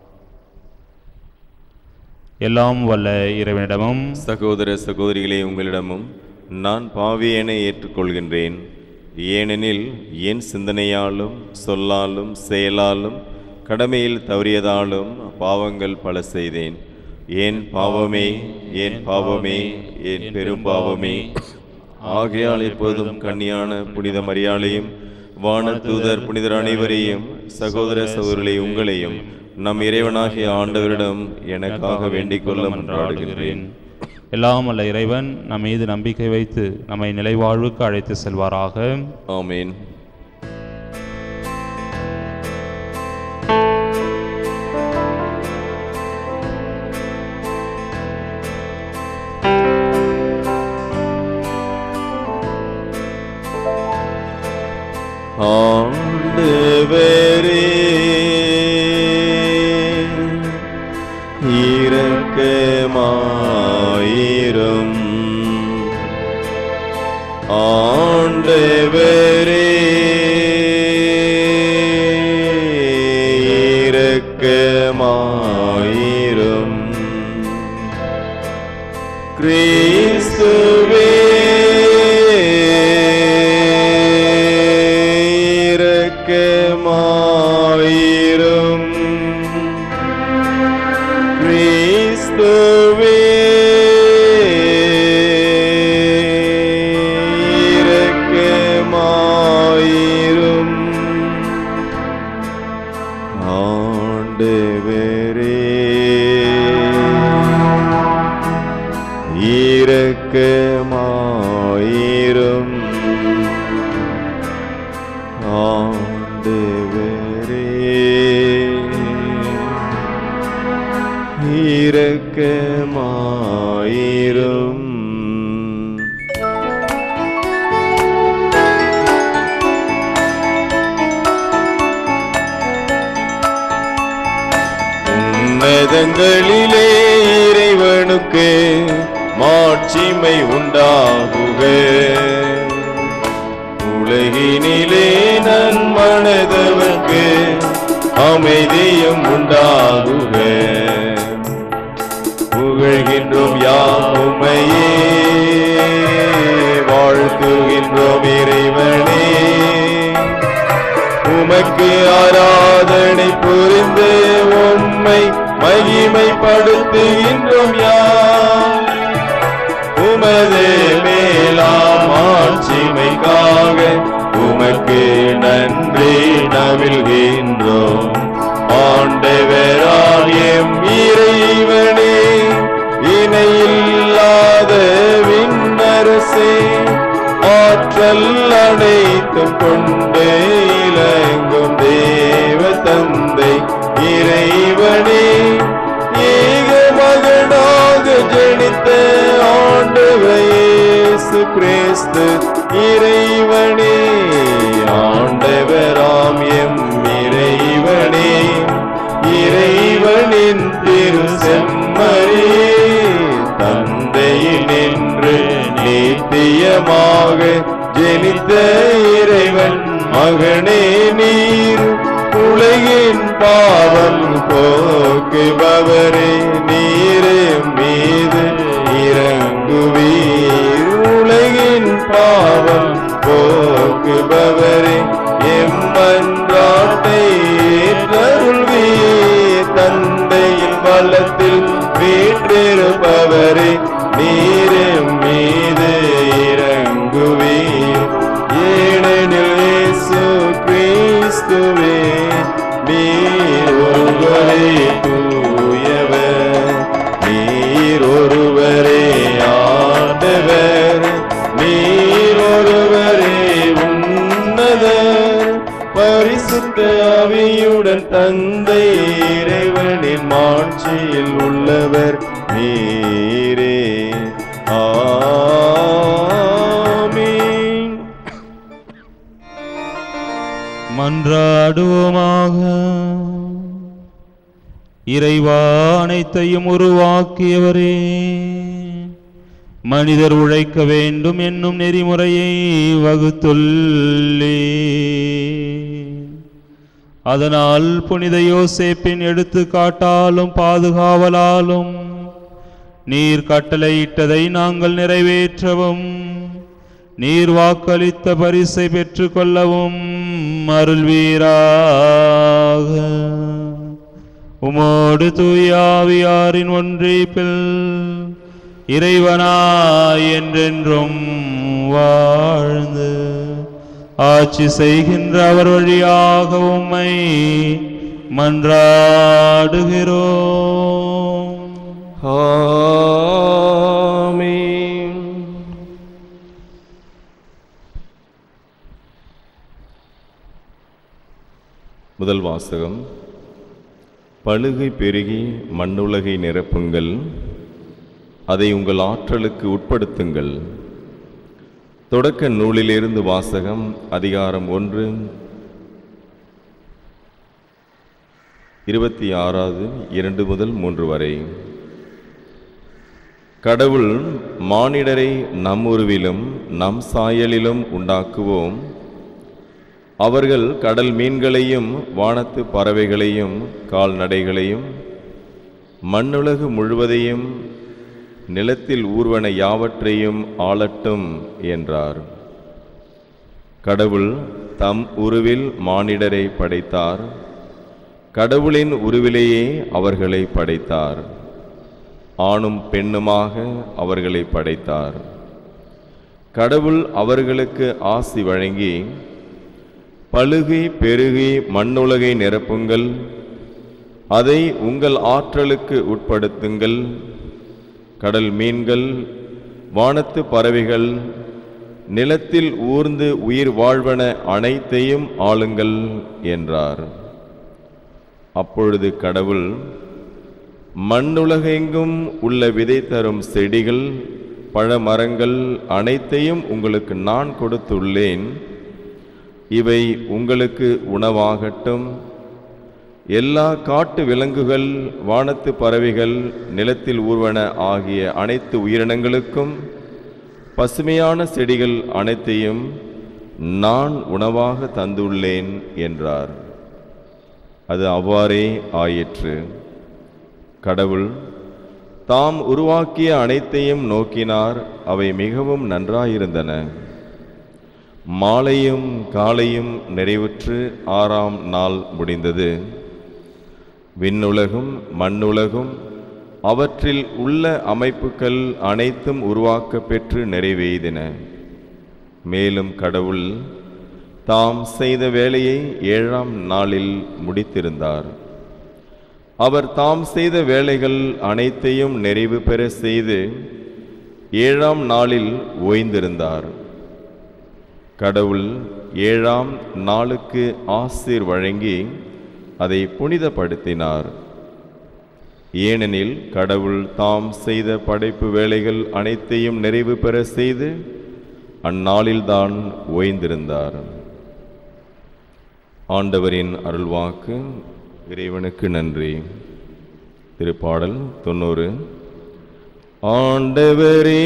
எல்லாம் வல்ல இறைவனிடமும் சகோதர சகோதரிகளே உங்களிடமும் நான் பாவியனை ஏற்றுக்கொள்கின்றேன் ஏனெனில் என் சிந்தனையாலும் சொல்லாலும் செயலாலும் கடமையில் தவறியதாலும் பாவங்கள் பல செய்தேன் என் பாவமே என் பாவமே என் பெரும் பாவமே ஆகையால் எப்போதும் கன்னியான புனித மரியாளையும் வான தூதர் புனிதர் அனைவரையும் சகோதர சகோதரிகளை உங்களையும் நம் இறைவனாகிய ஆண்டவரிடம் எனக்காக வேண்டிக் கொள்ள மன்றாடுகின்றேன் எல்லாம் வல்ல இறைவன் நம் மீது நம்பிக்கை வைத்து நம்மை நிலைவாழ்வுக்கு அழைத்து செல்வாராக ஆமென் ஆண்டவரே இரக்கமாயிரும் ஆண்டவரே இரக்கமாயிரும் கிறிஸ்துவே இரக்கமாயிரும் கிறிஸ்துவே இரக்கமாயிரும் ஆண்டவரே இரக்கமாயிரும் ஆண்டவரே இரக்கமாயிரும் உன்னதங்களிலே இறைவனுக்கு மாட்சிமை உண்டாகுக உலகினிலே நன்மனதவர்க்கு அமைதியும் உண்டாகுக புகழ்கின்றோம் யாம் உம்மையே வாழ்த்துகின்றோம் இறைவனே உமக்கு ஆராதனை புரிந்து உம்மை மகிமைப்படுத்துகின்றோம் யாம் உமது மேலாம் ஆட்சிமைக்காக உமக்கு நன்றி நவில்கின்றோம் ஆண்டவரால் எம் இறைவனே இணையில்லாத விண்ணரசே ஆற்றல் அனைத்தும் கொண்டு இலங்கும் தேவ தந்தை இறைவனே ஏக மகனாக ஜனித்த ஆண்டவர் இயேசு கிறிஸ்து இறைவனே ஆண்டவராம் எம் இறைவனே இறைவனின் திரு செம்மறியே தந்தையில் நின்று நித்தியமாக ஜெனித்த இறைவன் மகனே நீர் உலகின் பாவம் போக்குபவரே நீரே மீது இறங்குவீர் உலகின் பாவம் போக்குபவரே எம்மன்றாட்டை ஏற்றருள்வீர் தந்தையின் வல்லத்தில் வீற்றிருப்பவரே நீரே மீது இறங்குவீர் ஏனெனில் இயேசு கிறிஸ்துவே நீர் ஒருவரே தூயவர் நீர் ஒருவரே ஆண்டவர் நீர் ஒருவரே உன்னதர் பரிசுத்த ஆவியுடன் தந்தை இறைவனின் மாட்சியில் உள்ளவர் நீரே ஆமீன் மன்றாடுவோமாக இறைவா அனைத்தையும் உருவாக்கியவரே மனிதர் உழைக்க வேண்டும் என்னும் நெறிமுறையை வகுத்துள்ளே அதனால் புனித யோசேப்பின் எடுத்துக்காட்டாலும் பாதுகாவலாலும் நீர் கட்டளையிட்டதை நாங்கள் நிறைவேற்றவும் நீர் வாக்களித்த பரிசை பெற்றுக்கொள்ளவும் அருள்வீராக உமோடு தூயாவியாரின் ஒன்றிப்பில் இறைவனாய் என்றென்றும் வாழ்ந்து ஆட்சி செய்கின்ற அவர் வழியாக உம்மை மன்றாடுகிறோம் ஆமீன் முதல் வாசகம் பழுகை பெருகி மண்ணுலகை நிரப்புங்கள் அதை உங்கள் ஆற்றலுக்கு உட்படுத்துங்கள் தொடக்க நூலிலிருந்து வாசகம் அதிகாரம் ஒன்று இருபத்தி ஆறாவது இரண்டு முதல் மூன்று வரை கடவுள் மானிடரை நம் உருவிலும் நம் சாயலிலும் உண்டாக்குவோம் அவர்கள் கடல் மீன்களையும் வானத்து பறவைகளையும் கால்நடைகளையும் மண்ணுலகு முழுவதையும் நிலத்தில் ஊர்வன யாவற்றையும் ஆளட்டும் என்றார் கடவுள் தம் உருவில் மானிடரை படைத்தார் கடவுளின் உருவிலேயே அவர்களை படைத்தார் ஆணும் பெண்ணுமாக அவர்களை படைத்தார் கடவுள் அவர்களுக்கு ஆசி வழங்கி பழுகி பெருகி மண்ணுலகை நிரப்புங்கள் அதை உங்கள் ஆற்றலுக்கு உட்படுத்துங்கள் கடல் மீன்கள் வானத்து பறவைகள் நிலத்தில் ஊர்ந்து உயிர் வாழ்வன அனைத்தையும் ஆளுங்கள் என்றார் அப்பொழுது கடவுள் மண்ணுலகெங்கும் உள்ள விதை தரும் செடிகள் பழமரங்கள் அனைத்தையும் உங்களுக்கு நான் கொடுத்துள்ளேன் இவை உங்களுக்கு உணவாகட்டும் எல்லா காட்டு விலங்குகள் வானத்து பறவைகள் நிலத்தில் ஊர்வன ஆகிய அனைத்து உயிரினங்களுக்கும் பசுமையான செடிகள் அனைத்தையும் நான் உணவாக தந்துள்ளேன் என்றார் அது அவ்வாறே ஆயிற்று கடவுள் தாம் உருவாக்கிய அனைத்தையும் நோக்கினார் அவை மிகவும் நன்றாயிருந்தன மாலையும் காலையும் நிறைவுற்று ஆறாம் நாள் முடிந்தது விண்ணுலகும் மண்ணுலகும் அவற்றில் உள்ள அமைப்புகள் அனைத்தும் உருவாக்கப் பெற்று நிறைவேறின மேலும் கடவுள் தாம் செய்த வேலையை ஏழாம் நாளில் முடித்திருந்தார் அவர் தாம் செய்த வேலைகள் அனைத்தையும் நிறைவு பெற செய்து ஏழாம் நாளில் ஓய்ந்திருந்தார் கடவுள் ஏழாம் நாளுக்கு ஆசீர் வழங்கி அதை புனிதப்படுத்தினார் ஏனெனில் கடவுள் தாம் செய்த படைப்பு வேலைகள் அனைத்தையும் நிறைவு பெற செய்து அந்நாளில்தான் ஓய்ந்திருந்தார் ஆண்டவரின் அருள்வாக்கு இறைவனுக்கு நன்றி திருப்பாடல் தொண்ணூறு ஆண்டவரே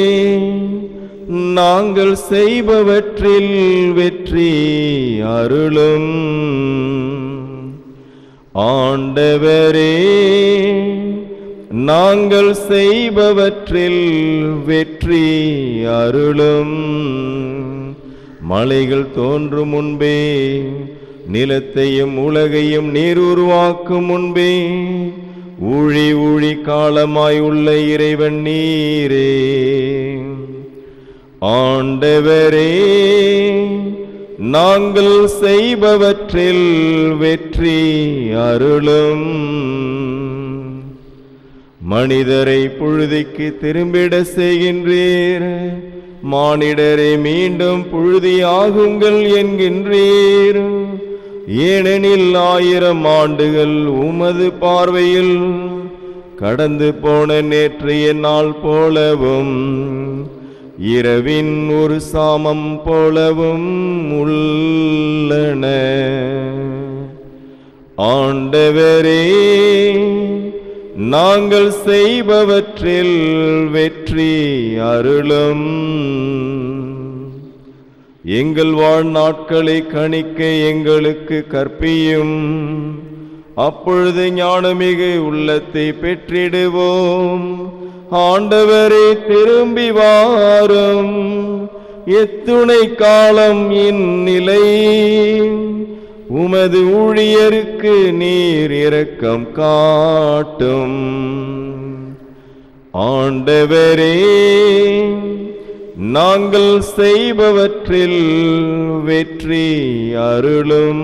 நாங்கள் செய்பவற்றில் வெற்றி அருளும் ஆண்டவரே நாங்கள் செய்பவற்றில் வெற்றி அருளும் மலைகள் தோன்றும் முன்பே நிலத்தையும் உலகையும் நீர் உருவாக்கும் முன்பே ஊழி ஊழி காலமாய் உள்ள இறைவன் நீரே ஆண்டவரே நாங்கள் செய்பவற்றில் வெற்றி அருளும் மனிதரை புழுதிக்கு திரும்பிட செய்கின்றீர் மானிடரை மீண்டும் புழுதியாகுங்கள் என்கின்றீர் ஏனெனில் ஆயிரம் ஆண்டுகள் உமது பார்வையில் கடந்து போன நேற்றைய நாள் போலவும் இரவின் ஒரு சாமம் போலவும் உள்ளன ஆண்டவரே நாங்கள் செய்பவற்றில் வெற்றி அருளும் எங்கள் வாழ்நாட்களை கணிக்க எங்களுக்கு கற்பியும் அப்பொழுது ஞானமிகு உள்ளத்தை பெற்றிடுவோம் ஆண்டவரே திரும்பி வாரும் எத்துணை காலம் இந்நிலை உமது ஊழியருக்கு நீர் இரக்கம் காட்டும் ஆண்டவரே நாங்கள் செய்பவற்றில் வெற்றி அருளும்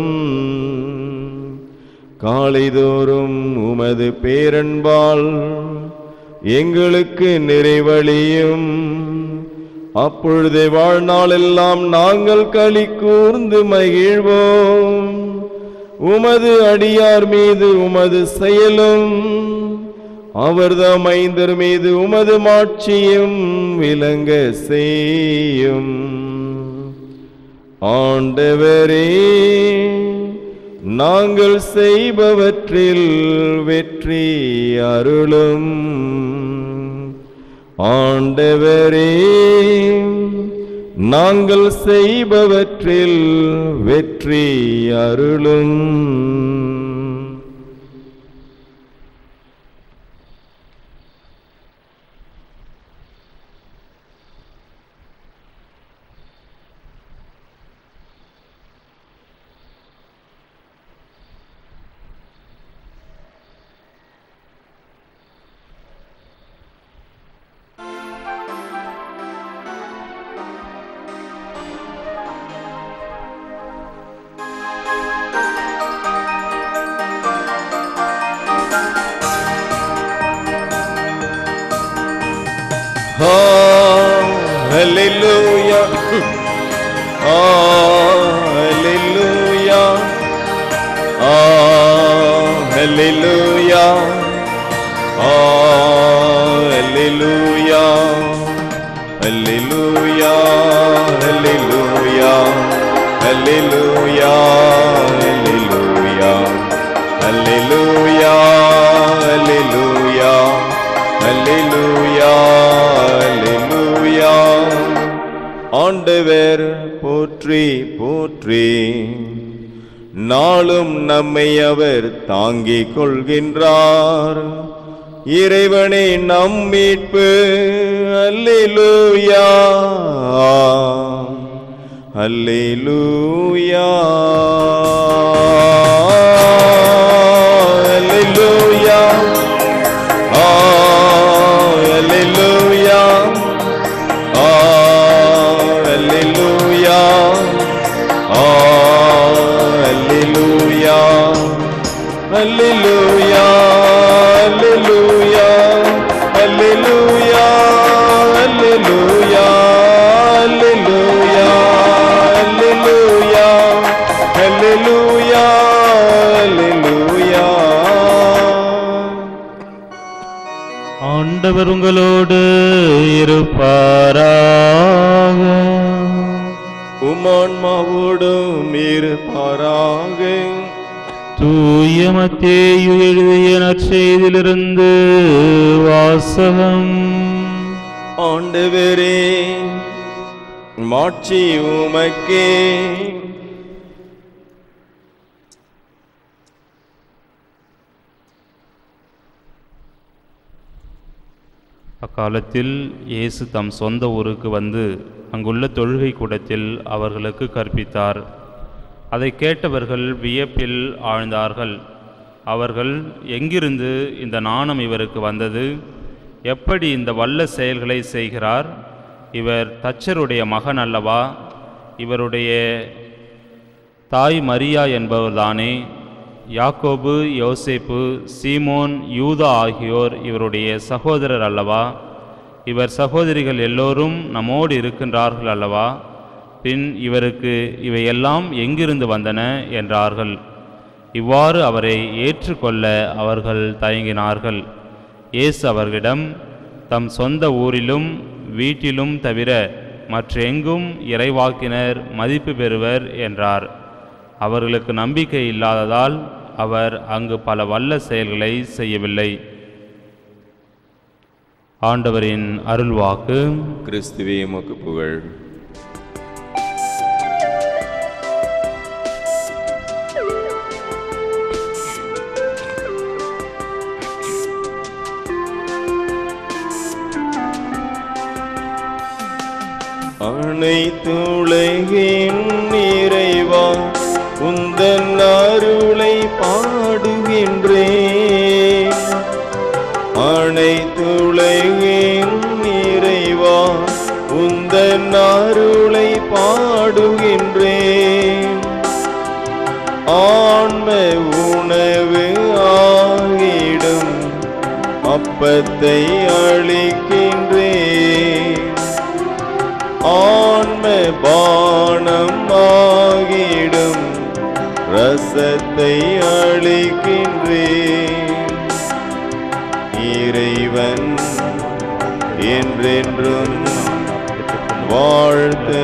காலைதோறும் உமது பேரன்பால் எங்களுக்கு நிறைவழியும் அப்பொழுது வாழ்நாளெல்லாம் நாங்கள் களி கூர்ந்து மகிழ்வோம் உமது அடியார் மீது உமது செயலும் அவர்தம் ஐந்தர் மீது உமது மாட்சியும் விளங்க செய்யும் ஆண்டவரே நாங்கள் செய்பவற்றில் வெற்றி அருளும் ஆண்டவரே நாங்கள் செய்பவற்றில் வெற்றி அருளும் Hallelujah. Hallelujah. Hallelujah. Hallelujah. Hallelujah. Hallelujah. Hallelujah. Hallelujah. Hallelujah. Hallelujah. Hallelujah. Hallelujah. ஆண்டவர் போற்றி போற்றி நாளும் நம்மை அவர் தாங்கிக் கொள்கின்றார் இறைவனே நம் மீட்பு அல்லேலூயா அல்லேலூயா அல்லேலூயா அல்லேலூயா அல்லேலூயா அல்லேலூயா அல்லேலூயா அல்லேலூயா அல்லேலூயா அல்லேலூயா அல்லேலூயா அல்லேலூயா அல்லேலூயா அல்லேலூயா ஆண்டவர் உங்களோடு இருப்பாராக உமான்மாவோடும் இருப்பாராக தூய மத்தேயு எழுதிய நற்செய்திலிருந்து வாசகம் ஆண்டவரே மாட்சி உமக்கே அக்காலத்தில் இயேசு தம் சொந்த ஊருக்கு வந்து அங்குள்ள தொழுகை கூடத்தில் அவர்களுக்கு கற்பித்தார் அதை கேட்டவர்கள் வியப்பில் ஆழ்ந்தார்கள் அவர்கள் எங்கிருந்து இந்த நாணம் இவருக்கு வந்தது எப்படி இந்த வல்ல செயல்களை செய்கிறார் இவர் தச்சருடைய மகன் அல்லவா இவருடைய தாய் மரியா என்பவர்தானே யாக்கோபு யோசேப்பு சீமோன் யூதா ஆகியோர் இவருடைய சகோதரர் அல்லவா இவர் சகோதரிகள் எல்லோரும் நம்மோடு இருக்கின்றார்கள் அல்லவா பின் இவருக்கு இவையெல்லாம் எங்கிருந்து வந்தன என்றார்கள் இவ்வாறு அவரை ஏற்றுக்கொள்ள அவர்கள் தயங்கினார்கள் இயேசு அவர்களிடம் தம் சொந்த ஊரிலும் வீட்டிலும் தவிர மற்றெங்கும் இறைவாக்கினர் மதிப்பு பெறுவர் என்றார் அவர்களுக்கு நம்பிக்கை இல்லாததால் அவர் அங்கு பல வல்ல செயல்களை செய்யவில்லை ஆண்டவரின் அருள்வாக்கு கிறிஸ்துவே உமக்கு புகழ் அனைத்துலகின் நிறைவா உந்தன் அருளை பாடுகின்றேன் அனைத்துலகின் நிறைவா உந்தன் அருளை பாடுகின்றேன் ஆன்ம உணவு ஆகிடும் அப்பத்தை அளிக்கின்றேன் ஆன்ம பானம் ஆகிடும் ரசத்தை அளிக்கின்றேன் இறைவன் என்றென்றும் வாழ்த்து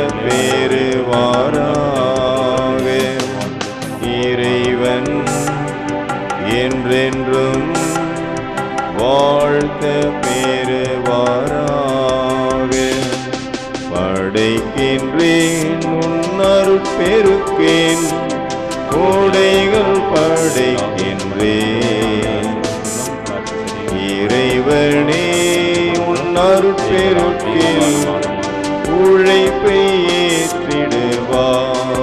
பெறுவாராக இறைவன் என்றென்றும் வாழ்த்த பெறுவாராக படைக்கின்றேன் உன்னருட்பெருக்கேன் கோடைகள் படைக்கின்றேன் இறைவனே உன்னருட்பெருக்கில் உழைப்பை ஏற்றிடுவார்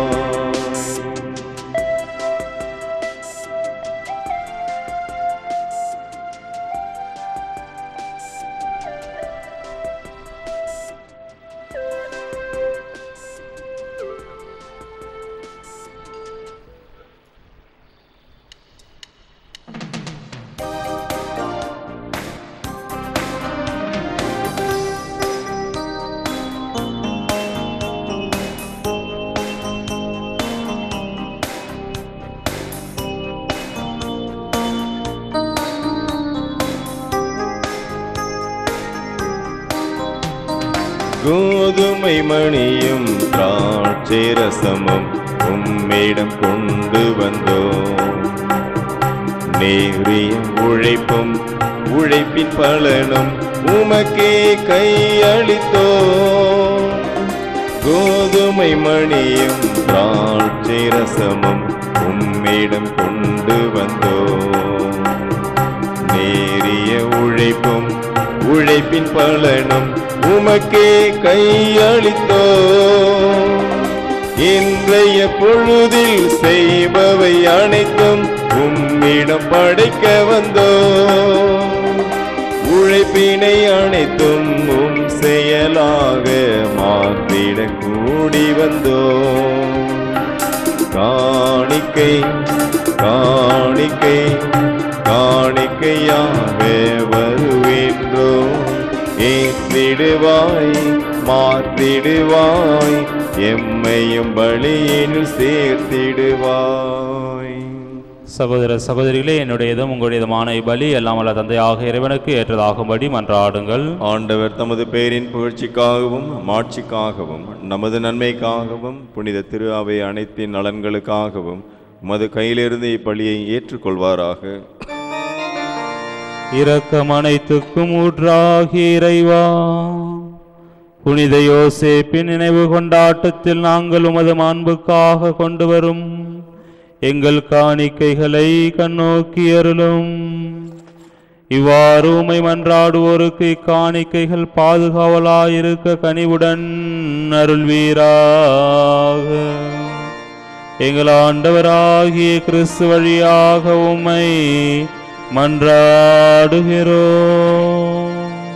கோதுமை மணியும் திராட்சை ரசமும் உம்மிடம் கொண்டு வந்தோம் நேரிய உழைப்பும் உழைப்பின் பலனும் உமக்கே கையளித்தோம் கோதுமை மணியும் திராட்சை ரசமும் உம்மிடம் கொண்டு வந்தோம் நேரிய உழைப்பும் உழைப்பின் பலனும் உமக்கே கையளித்தோ இன்றைய பொழுதில் செய்பவை அனைத்தும் உம்மிடம் படைக்க வந்தோ உழைப்பினை அனைத்தும் உம் செயலாக மாற்றிட கூடி வந்தோ காணிக்கை காணிக்கை காணிக்கையாக வருகின்றோம் ஏற்றிடுவாய் மாற்றிடுவாய் எம்மையும் பலியினில் சேர்த்திடுவாய் சகோதர சகோதரிகளே என்னுடையதும் உங்களுடையதுமான இப்பலி எல்லாம் வல்ல தந்தையாக இறைவனுக்கு ஏற்றதாகும்படி மன்றாடுங்கள் ஆண்டவர் தமது பேரின் புகழ்ச்சிக்காகவும் மாட்சிக்காகவும் நமது நன்மைக்காகவும் புனித திரு அவை அனைத்தின் நலன்களுக்காகவும் உமது கையிலிருந்து இப்பலியை ஏற்றுக்கொள்வாராக இரக்கம் அனைத்துக்கும் ஊற்றாகி இறைவா புனித யோசேப்பின் நினைவு கொண்டாட்டத்தில் நாங்கள் உமது மாண்புக்காக கொண்டு வரும் எங்கள் காணிக்கைகளை கண்ணோக்கி அருளும் இவ்வாறு உமை மன்றாடுவோருக்கு இக்காணிக்கைகள் பாதுகாவலாயிருக்க கனிவுடன் அருள்வீராக எங்கள் ஆண்டவராகிய கிறிஸ்து வழியாக உம்மை மன்றாடுகிறோம்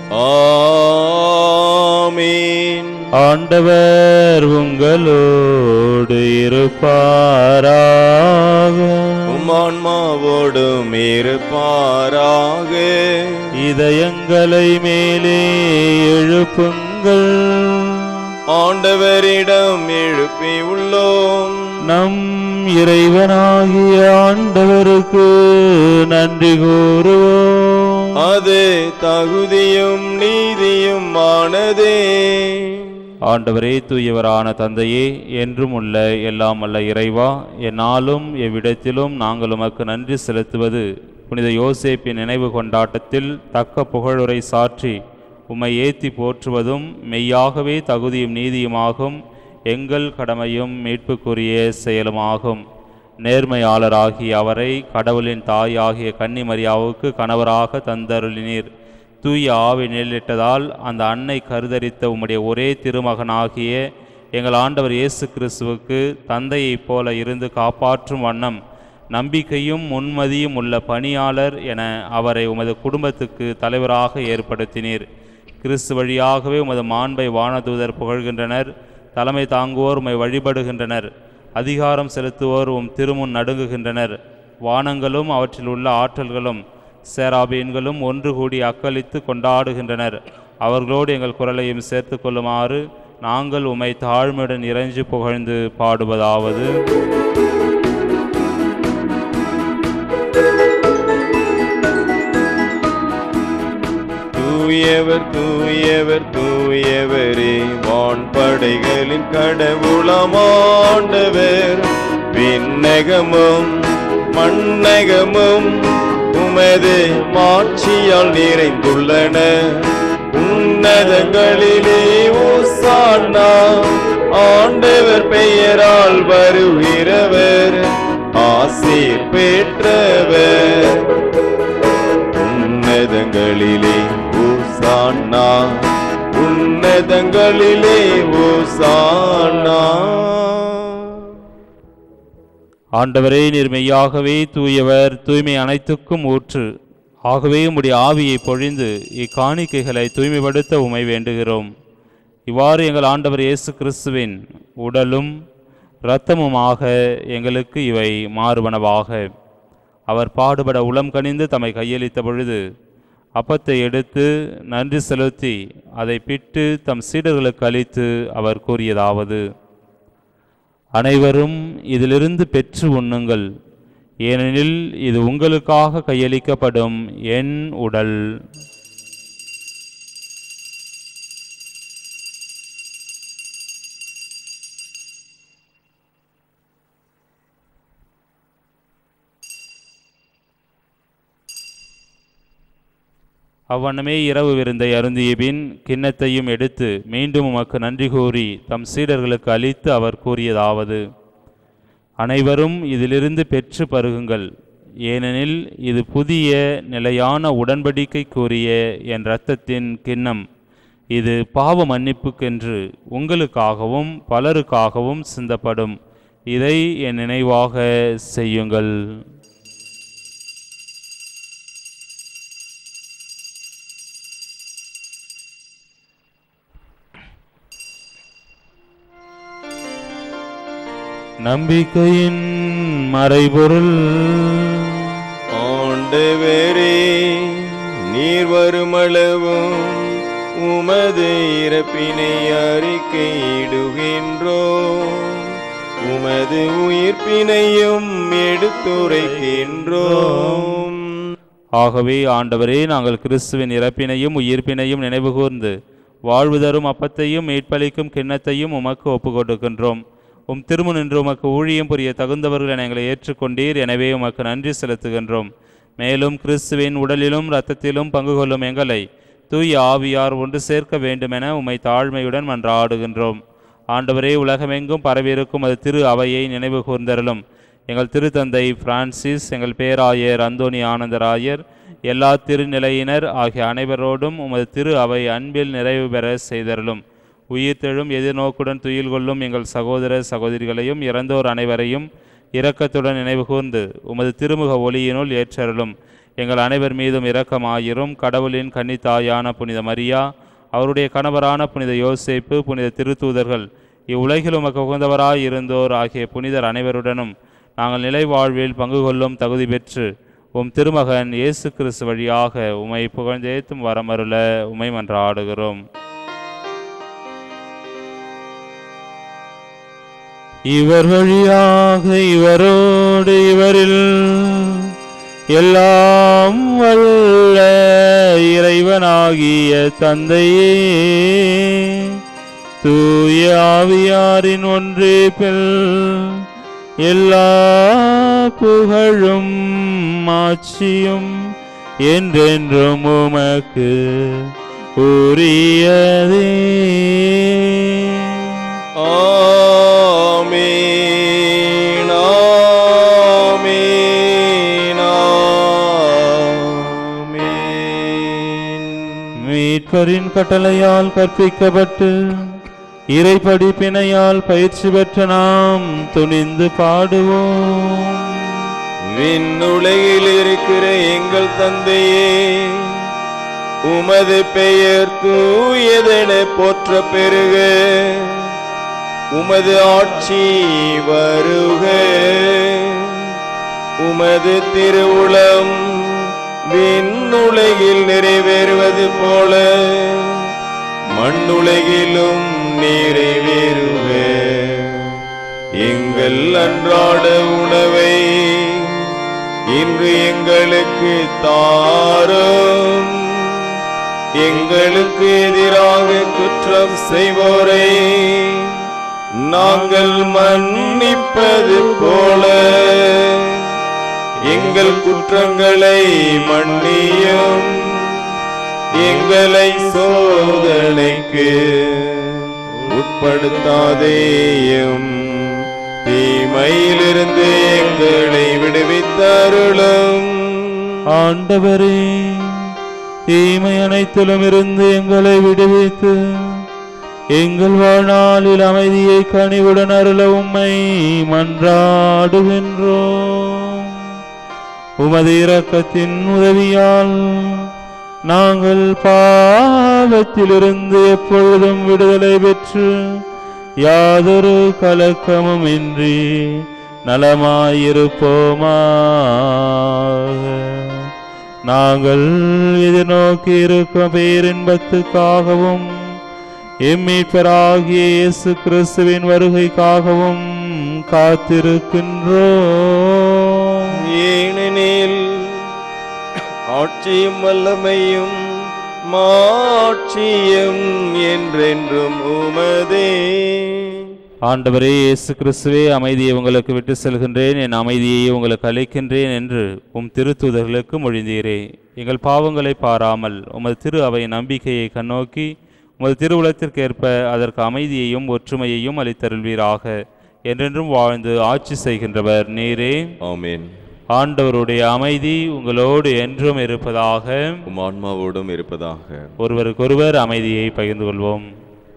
ஆமீன் ஆண்டவர் உங்களோடு இருப்பாராக உம்மான்மாவோடும் இருப்பாராக இதயங்களை மேலே எழுப்புங்கள் ஆண்டவரிடம் எழுப்பி உள்ளோம் நம் இறைவனாகிய ஆண்டவருக்கு நன்றி கூறுவோம் அது தகுதியும் நீதியும் ஆனதே ஆண்டவரே தூயவரான தந்தையே என்றும் உள்ள எல்லாம் அல்ல இறைவா என்னாலும் எவ்விடத்திலும் நாங்கள் உமக்கு நன்றி செலுத்துவது புனித யோசேப்பின் நினைவு கொண்டாட்டத்தில் தக்க புகழுரை சாற்றி உம்மை ஏத்தி போற்றுவதும் மெய்யாகவே தகுதியும் நீதியுமாகும் எங்கள் கடமையும் மீட்புக்குரிய செயலுமாகும் நேர்மையாளராகிய அவரை கடவுளின் தாயாகிய கன்னிமரியாவுக்கு கணவராக தந்தருளினீர் தூய ஆவி நிழலிட்டதால் அந்த அன்னை கருதரித்த உம்முடைய ஒரே திருமகனாகிய எங்கள் ஆண்டவர் இயேசு கிறிஸ்துவுக்கு தந்தையைப் போல இருந்து காப்பாற்றும் வண்ணம் நம்பிக்கையும் முன்மதியும் உள்ள பணியாளர் என அவரை உமது குடும்பத்துக்கு தலைவராக ஏற்படுத்தினீர் கிறிஸ்து வழியாகவே உமது மாண்பை வானதூதர் புகழ்கின்றனர் தலைமை தாங்குவோர் உம்மை வழிபடுகின்றனர் அதிகாரம் செலுத்துவோர் உம் திருமுன் நடுங்குகின்றனர் வானங்களும் அவற்றில் உள்ள ஆற்றல்களும் சேராபீன்களும் ஒன்று கூடி அக்களித்து கொண்டாடுகின்றனர் அவர்களோடு எங்கள் குரலையும் சேர்த்து கொள்ளுமாறு நாங்கள் உம்மை தாழ்மையுடன் இறைஞ்சி புகழ்ந்து பாடுவதாவது தூயவர் தூயவர் தூயவரே வான்படைகளின் கடவுளமாண்டவர் விண்ணகமும் மண்ணகமும் உமது மாட்சியால் நிறைந்துள்ளன உன்னதங்களிலே ஓசானா ஆண்டவர் பெயரால் வருகிறவர் ஆசீர் பெற்றவர் உன்னதங்களிலே ஓசானா உன்னதங்களிலே ஓசானா ஆண்டவரே நீர் மெய்யாகவே தூயவர் தூய்மை அனைத்துக்கும் ஊற்று ஆகவே உம்முடைய ஆவியை பொழிந்து இக்காணிக்கைகளை தூய்மைப்படுத்த உமை வேண்டுகிறோம் இவ்வாறு எங்கள் ஆண்டவர் இயேசு கிறிஸ்துவின் உடலும் இரத்தமுமாக எங்களுக்கு இவை மாறுபனவாக அவர் பாடுபட உளம் கனிந்து தம்மை கையளித்த பொழுது அப்பத்தை எடுத்து நன்றி செலுத்தி அதை பிட்டு தம் சீடர்களுக்கு அளித்து அவர் கூறியதாவது அனைவரும் இதிலிருந்து பெற்று உண்ணுங்கள் ஏனெனில் இது உங்களுக்காக கையளிக்கப்படும் என் உடல் அவ்வண்ணமே இரவு விருந்தை அருந்திய பின் கிண்ணத்தையும் எடுத்து மீண்டும் உமக்கு நன்றி கூறி தம் சீடர்களுக்கு அளித்து அவர் கூறியதாவது அனைவரும் இதிலிருந்து பெற்று பருகுங்கள் ஏனெனில் இது புதிய நிலையான உடன்படிக்கைக்குரிய என் இரத்தத்தின் கிண்ணம் இது பாவ மன்னிப்புக்கென்று உங்களுக்காகவும் பலருக்காகவும் சிந்தப்படும் இதை என் நினைவாக செய்யுங்கள் நம்பிக்கையின் மறைபொருள் ஆண்டவரே நீர் வருமளவும் உமது இறப்பினை அறிக்கையிடுகின்றோம் உமது உயிர்ப்பினையும் எடுத்துரைக்கின்றோம் ஆகவே ஆண்டவரே நாங்கள் கிறிஸ்துவின் இறப்பினையும் உயிர்ப்பினையும் நினைவுகூர்ந்து வாழ்வு தரும் அப்பத்தையும் மீட்பளிக்கும் கிண்ணத்தையும் உமக்கு ஒப்புக்கொடுக்கின்றோம் உம் திருமு நின்று உமக்கு ஊழியம் புரிய தகுந்தவர்கள் என எங்களை ஏற்றுக்கொண்டீர் எனவே உமக்கு நன்றி செலுத்துகின்றோம் மேலும் கிறிஸ்துவின் உடலிலும் இரத்தத்திலும் பங்கு கொள்ளும் எங்களை தூய ஆவியார் ஒன்று சேர்க்க வேண்டுமென உம்மை தாழ்மையுடன் மன்றாடுகின்றோம் ஆண்டவரே உலகமெங்கும் பரவியிருக்கும் அது திரு அவையை நினைவு கூர்ந்தருளும் எங்கள் திருத்தந்தை பிரான்சிஸ் எங்கள் பேராயர் அந்தோணி ஆனந்தராயர் எல்லா திருநிலையினர் ஆகிய அனைவரோடும் உமது திரு அவை அன்பில் நிறைவு பெற செய்தருளும் உயிர்த்தெழும் எதிர்நோக்குடன் துயில் கொள்ளும் எங்கள் சகோதர சகோதரிகளையும் இறந்தோர் அனைவரையும் இரக்கத்துடன் நினைவு கூர்ந்து உமது திருமுக ஒளியினுள் ஏற்றருளும் எங்கள் அனைவர் மீதும் இரக்கமாயிரும் கடவுளின் கன்னித்தாயான புனித மரியா அவருடைய கணவரான புனித யோசேப்பு புனித திருத்தூதர்கள் இவ்வுலகில் உமக்கு உகந்தவராய் இருந்தோர் ஆகிய புனிதர் அனைவருடனும் நாங்கள் நிலை வாழ்வில் பங்கு கொள்ளும் தகுதி பெற்று உம் திருமகன் இயேசு கிறிஸ்து வழியாக உமை புகழ்ந்தேத்தும் வரமருள உமை மன்றாடுகிறோம் இவர் வழியாக இவரோடு இவரில் எல்லாம் வல்ல இறைவனாகிய தந்தையே தூய ஆவியாரின் ஒன்றிப்பில் எல்லா புகழும் ஆட்சியும் என்றென்றும் உமக்கு உரியதே ஆமீன் ஆமீன் ஆமீன் மீட்பரின் கட்டளையால் கற்பிக்கப்பட்டு இறை படிப்பினையால் பயிற்சி பெற்ற நாம் துணிந்து பாடுவோம் விண்ணுலகில் இருக்கிற எங்கள் தந்தையே உமது பெயர் தூயதென போற்ற பெருக உமது ஆட்சி வருக உமது திருவுளம் விண்ணுலகில் நிறைவேறுவது போல மண்ணுலகிலும் நிறைவேறுக எங்கள் அன்றாட உணவை இன்று எங்களுக்கு தாரும் எங்களுக்கு எதிராக குற்றம் செய்வோரை நாங்கள் மன்னிப்பது போல எங்கள் குற்றங்களை மன்னியும் எங்களை சோதனைக்கு உட்படுத்தாதேயும் தீமையிலிருந்து எங்களை விடுவித்தருளும் ஆண்டவரே தீமை அனைத்திலும் இருந்து எங்களை விடுவித்து எங்கள் வாழ்நாளில் அமைதியை கனிவுடன் அருள உம்மை மன்றாடுகின்றோம் உமது இரக்கத்தின் உதவியால் நாங்கள் பாவத்திலிருந்து எப்பொழுதும் விடுதலை பெற்று யாதொரு கலக்கமும் இன்றி நலமாயிருப்போமாக நாங்கள் எதிர்நோக்கி இருக்கும் பேரின்பத்துக்காகவும் எம்மீட்பராகிய இயேசு கிறிஸ்துவின் வருகைக்காகவும் காத்திருக்கின்றோம் ஏனெனில் ஆட்சியும் வல்லமையும் மாட்சியும் என்றென்றும் உமதே ஆண்டவரே இயேசு கிறிஸ்துவே அமைதியை உங்களுக்கு விட்டு செல்கின்றேன் என் அமைதியை உங்களுக்கு அளிக்கின்றேன் என்று உம் திருத்தூதர்களுக்கு மொழிந்தீரே எங்கள் பாவங்களை பாராமல் உமது திரு அவை நம்பிக்கையை கண்ணோக்கி உமது திருவுலத்திற்கேற்ப அதற்கு அமைதியையும் ஒற்றுமையையும் அளித்தருள்வீராக என்றென்றும் வாழ்ந்து ஆட்சி செய்கின்றவர் நீரே ஆமென் ஆண்டவருடைய அமைதி உங்களோடு என்றும் இருப்பதாக உம் ஆன்மாவோடும் இருப்பதாக ஒருவருக்கொருவர் அமைதியை பகிர்ந்து கொள்வோம்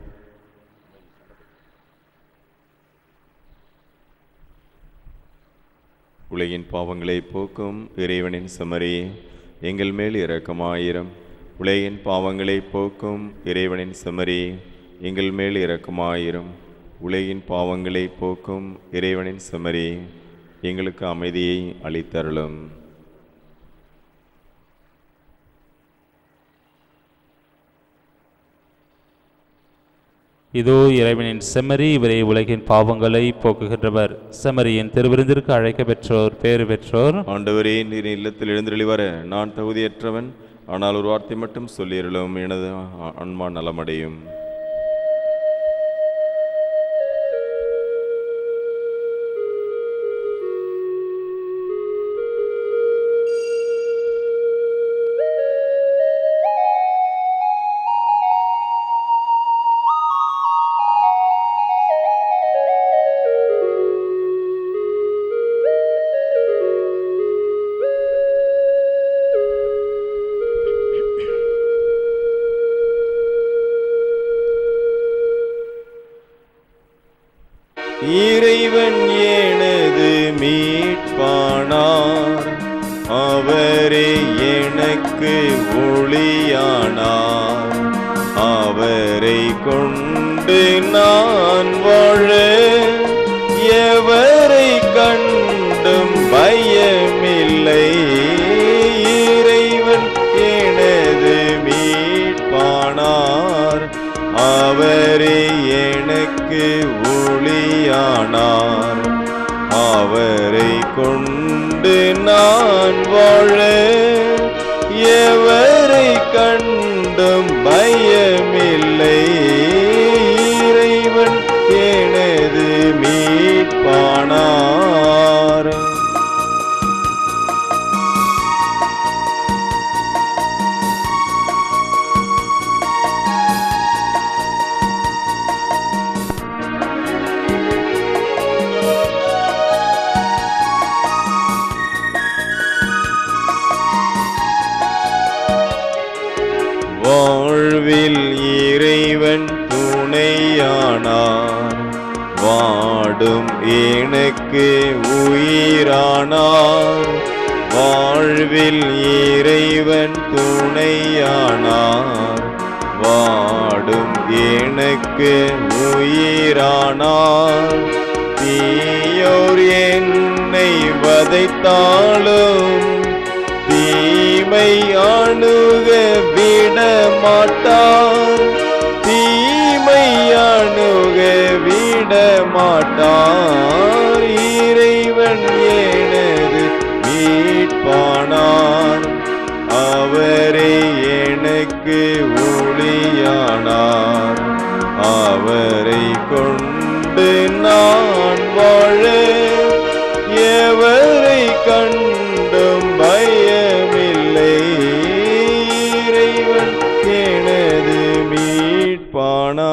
உலகின் பாவங்களை போக்கும் இறைவனின் செமரி எங்கள் மேல் இரக்கமாயிரம் உலகின் பாவங்களை போக்கும் இறைவனின் செமரி எங்கள் மேல் இரக்கமாயிரும் உலகின் பாவங்களை போக்கும் இறைவனின் செமரி எங்களுக்கு அமைதியை அளித்தருளும் இதோ இறைவனின் செம்மறி இவரே உலகின் பாவங்களை போக்குகின்றவர் செம்மறியின் திருவிருந்திற்கு அழைக்க பெற்றோர் பேறு பெற்றோர் ஆண்டவரே நீர் இல்லத்தில் எழுந்தருளி வர நான் தகுதியற்றவன் ஆனால் ஒரு வார்த்தை மட்டும் சொல்லியருளும் எனது ஆ- ஆன்மா நலமடையும் இறைவன் எனது மீட்பானார் அவரே எனக்கு ஒளியானார் அவரை கொண்டு நான் வாழ எவரை கண்டும் பயமில்லை இறைவன் எனது மீட்பானார் அவரே எனக்கு ஒளியானார் அவரை கொண்டு நான் வாழ எவரை கண்டும் பயமில்லை இறைவன் எனது மீட்பானார் வாழ்வில் இறைவன் துணையானார் வாடும் எனக்கு உயிரானார் வாழ்வில் இறைவன் துணையானார் வாடும் எனக்கு உயிரானார் தீயோர் என்னை வதைத்தாலும் தீமை அணுக விட மாட்டார் தீமை அணுக விட மாட்டார் இறைவன் எனது மீட்பானார் அவரே எனக்கு ஒளியானார் அவரை கொண்டு நான் வாழ எவரை கண்டும் பயமில்லை இறைவன் எனது மீட்பானா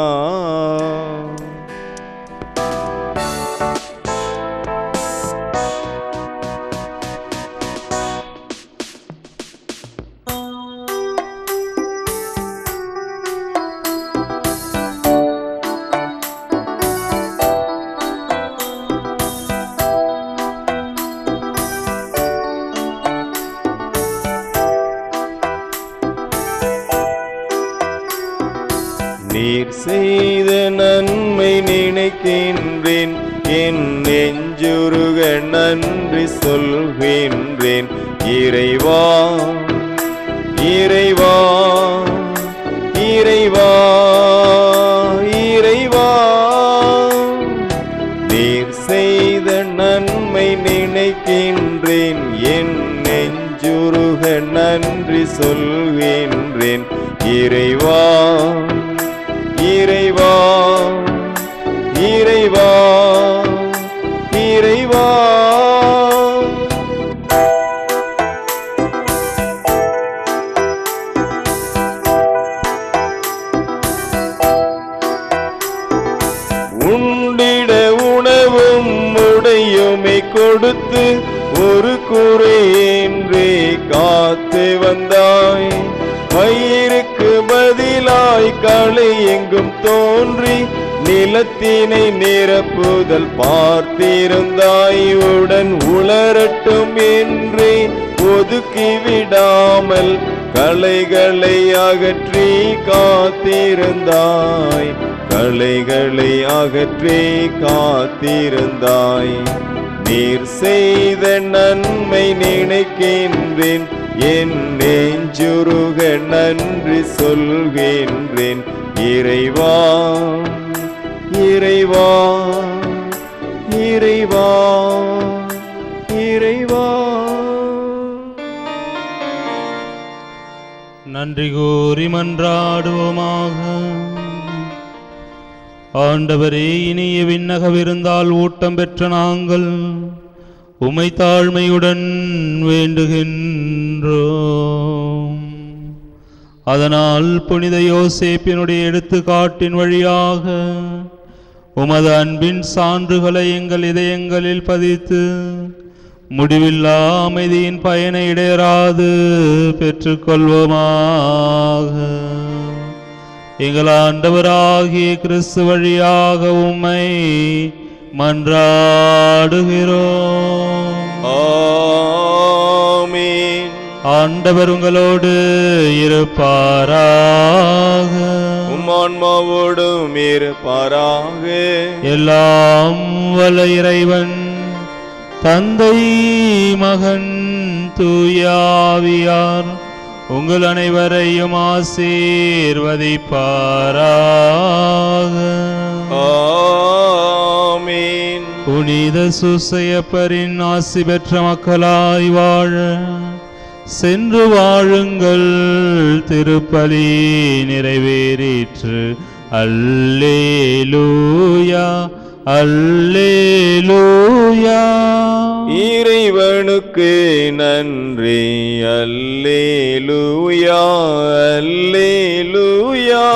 நீர் செய்த நன்மை நினைக்கின்றேன் என் நெஞ்சுருக நன்றி சொல்கின்றேன் இறைவா இறைவா இறைவா இறைவா நீர் செய்த நன்மை நினைக்கின்றேன் என் நெஞ்சுருக நன்றி சொல்கின்றேன் இறைவா இறைவா இறைவா உயிரை கொடுத்து ஒரு குறையின்றி காத்து வந்தாய் பயிருக்கு பதிலாய் களை எங்கும் தோன்றி நிலத்தினை நிரப்புதல் பார்த்திருந்தாய் உடன் உளரட்டும் என்று ஒதுக்கி விடாமல் களைகளை அகற்றி காத்திருந்தாய் களைகளை அகற்றி காத்திருந்தாய் நீர் செய்த நன்மை நினைக்கின்றேன் என் நெஞ்சுருக நன்றி சொல்கின்றேன் இறைவா இறைவா இறைவா இறைவா நன்றி கூறி மன்றாடுவோமாக ஆண்டவரே இனிய விண்ணக விருந்தால் ஊட்டம் பெற்ற நாங்கள் உமை தாழ்மையுடன் வேண்டுகின்றோம் அதனால் புனித யோசேப்பினுடைய எடுத்துக்காட்டின் வழியாக உமது அன்பின் சான்றுகளை எங்கள் இதயங்களில் பதித்து முடிவில்லா அமைதியின் பயனை இடையராது பெற்றுக்கொள்வோமாக எங்கள் ஆண்டவராகிய கிறிஸ்து வழியாக உம்மை மன்றாடுகிறோம் ஆமென் ஆண்டவர் உங்களோடு இருப்பாராக உம்மான்மாவோடும் இருப்பாராக எல்லாம் வல்ல இறைவன் தந்தை மகன் தூயாவியார் உங்கள் அனைவரையும் ஆசீர்வதிப்பாராக ஆமென் புனித சுசையப்பரின் ஆசி பெற்ற மக்களாய் வாழ சென்று வாழுங்கள் திருப்பலி நிறைவேறிற்று அல்லேலூயா அல்லேலூயா இறைவனுக்கு நன்றி அல்லேலூயா அல்லேலூயா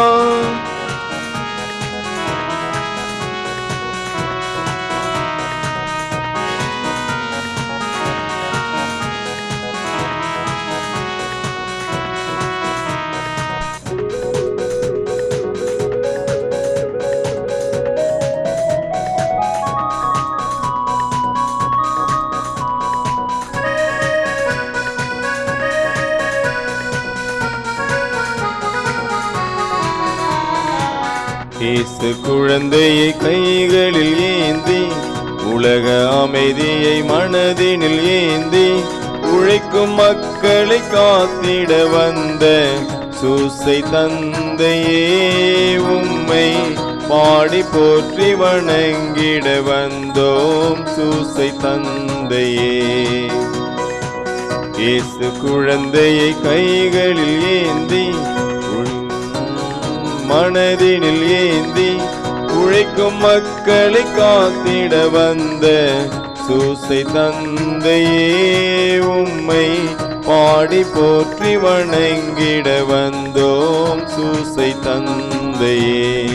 இயேசு குழந்தையை கைகளில் ஏந்தி உலக அமைதியை மனதினில் ஏந்தி உழைக்கும் மக்களை காத்திட வந்த சூசை தந்தையே உம்மை பாடி போற்றி வணங்கிட வந்தோம் சூசை தந்தையே இயேசு குழந்தையை கைகளில் ஏந்தி உள் மனதினில் ஏந்தி உழைக்கும் மக்களை காத்திட வந்த சூசை தந்தையே உம்மை பாடி போற்றி வணங்கிட வந்தோம் சூசை தந்தையே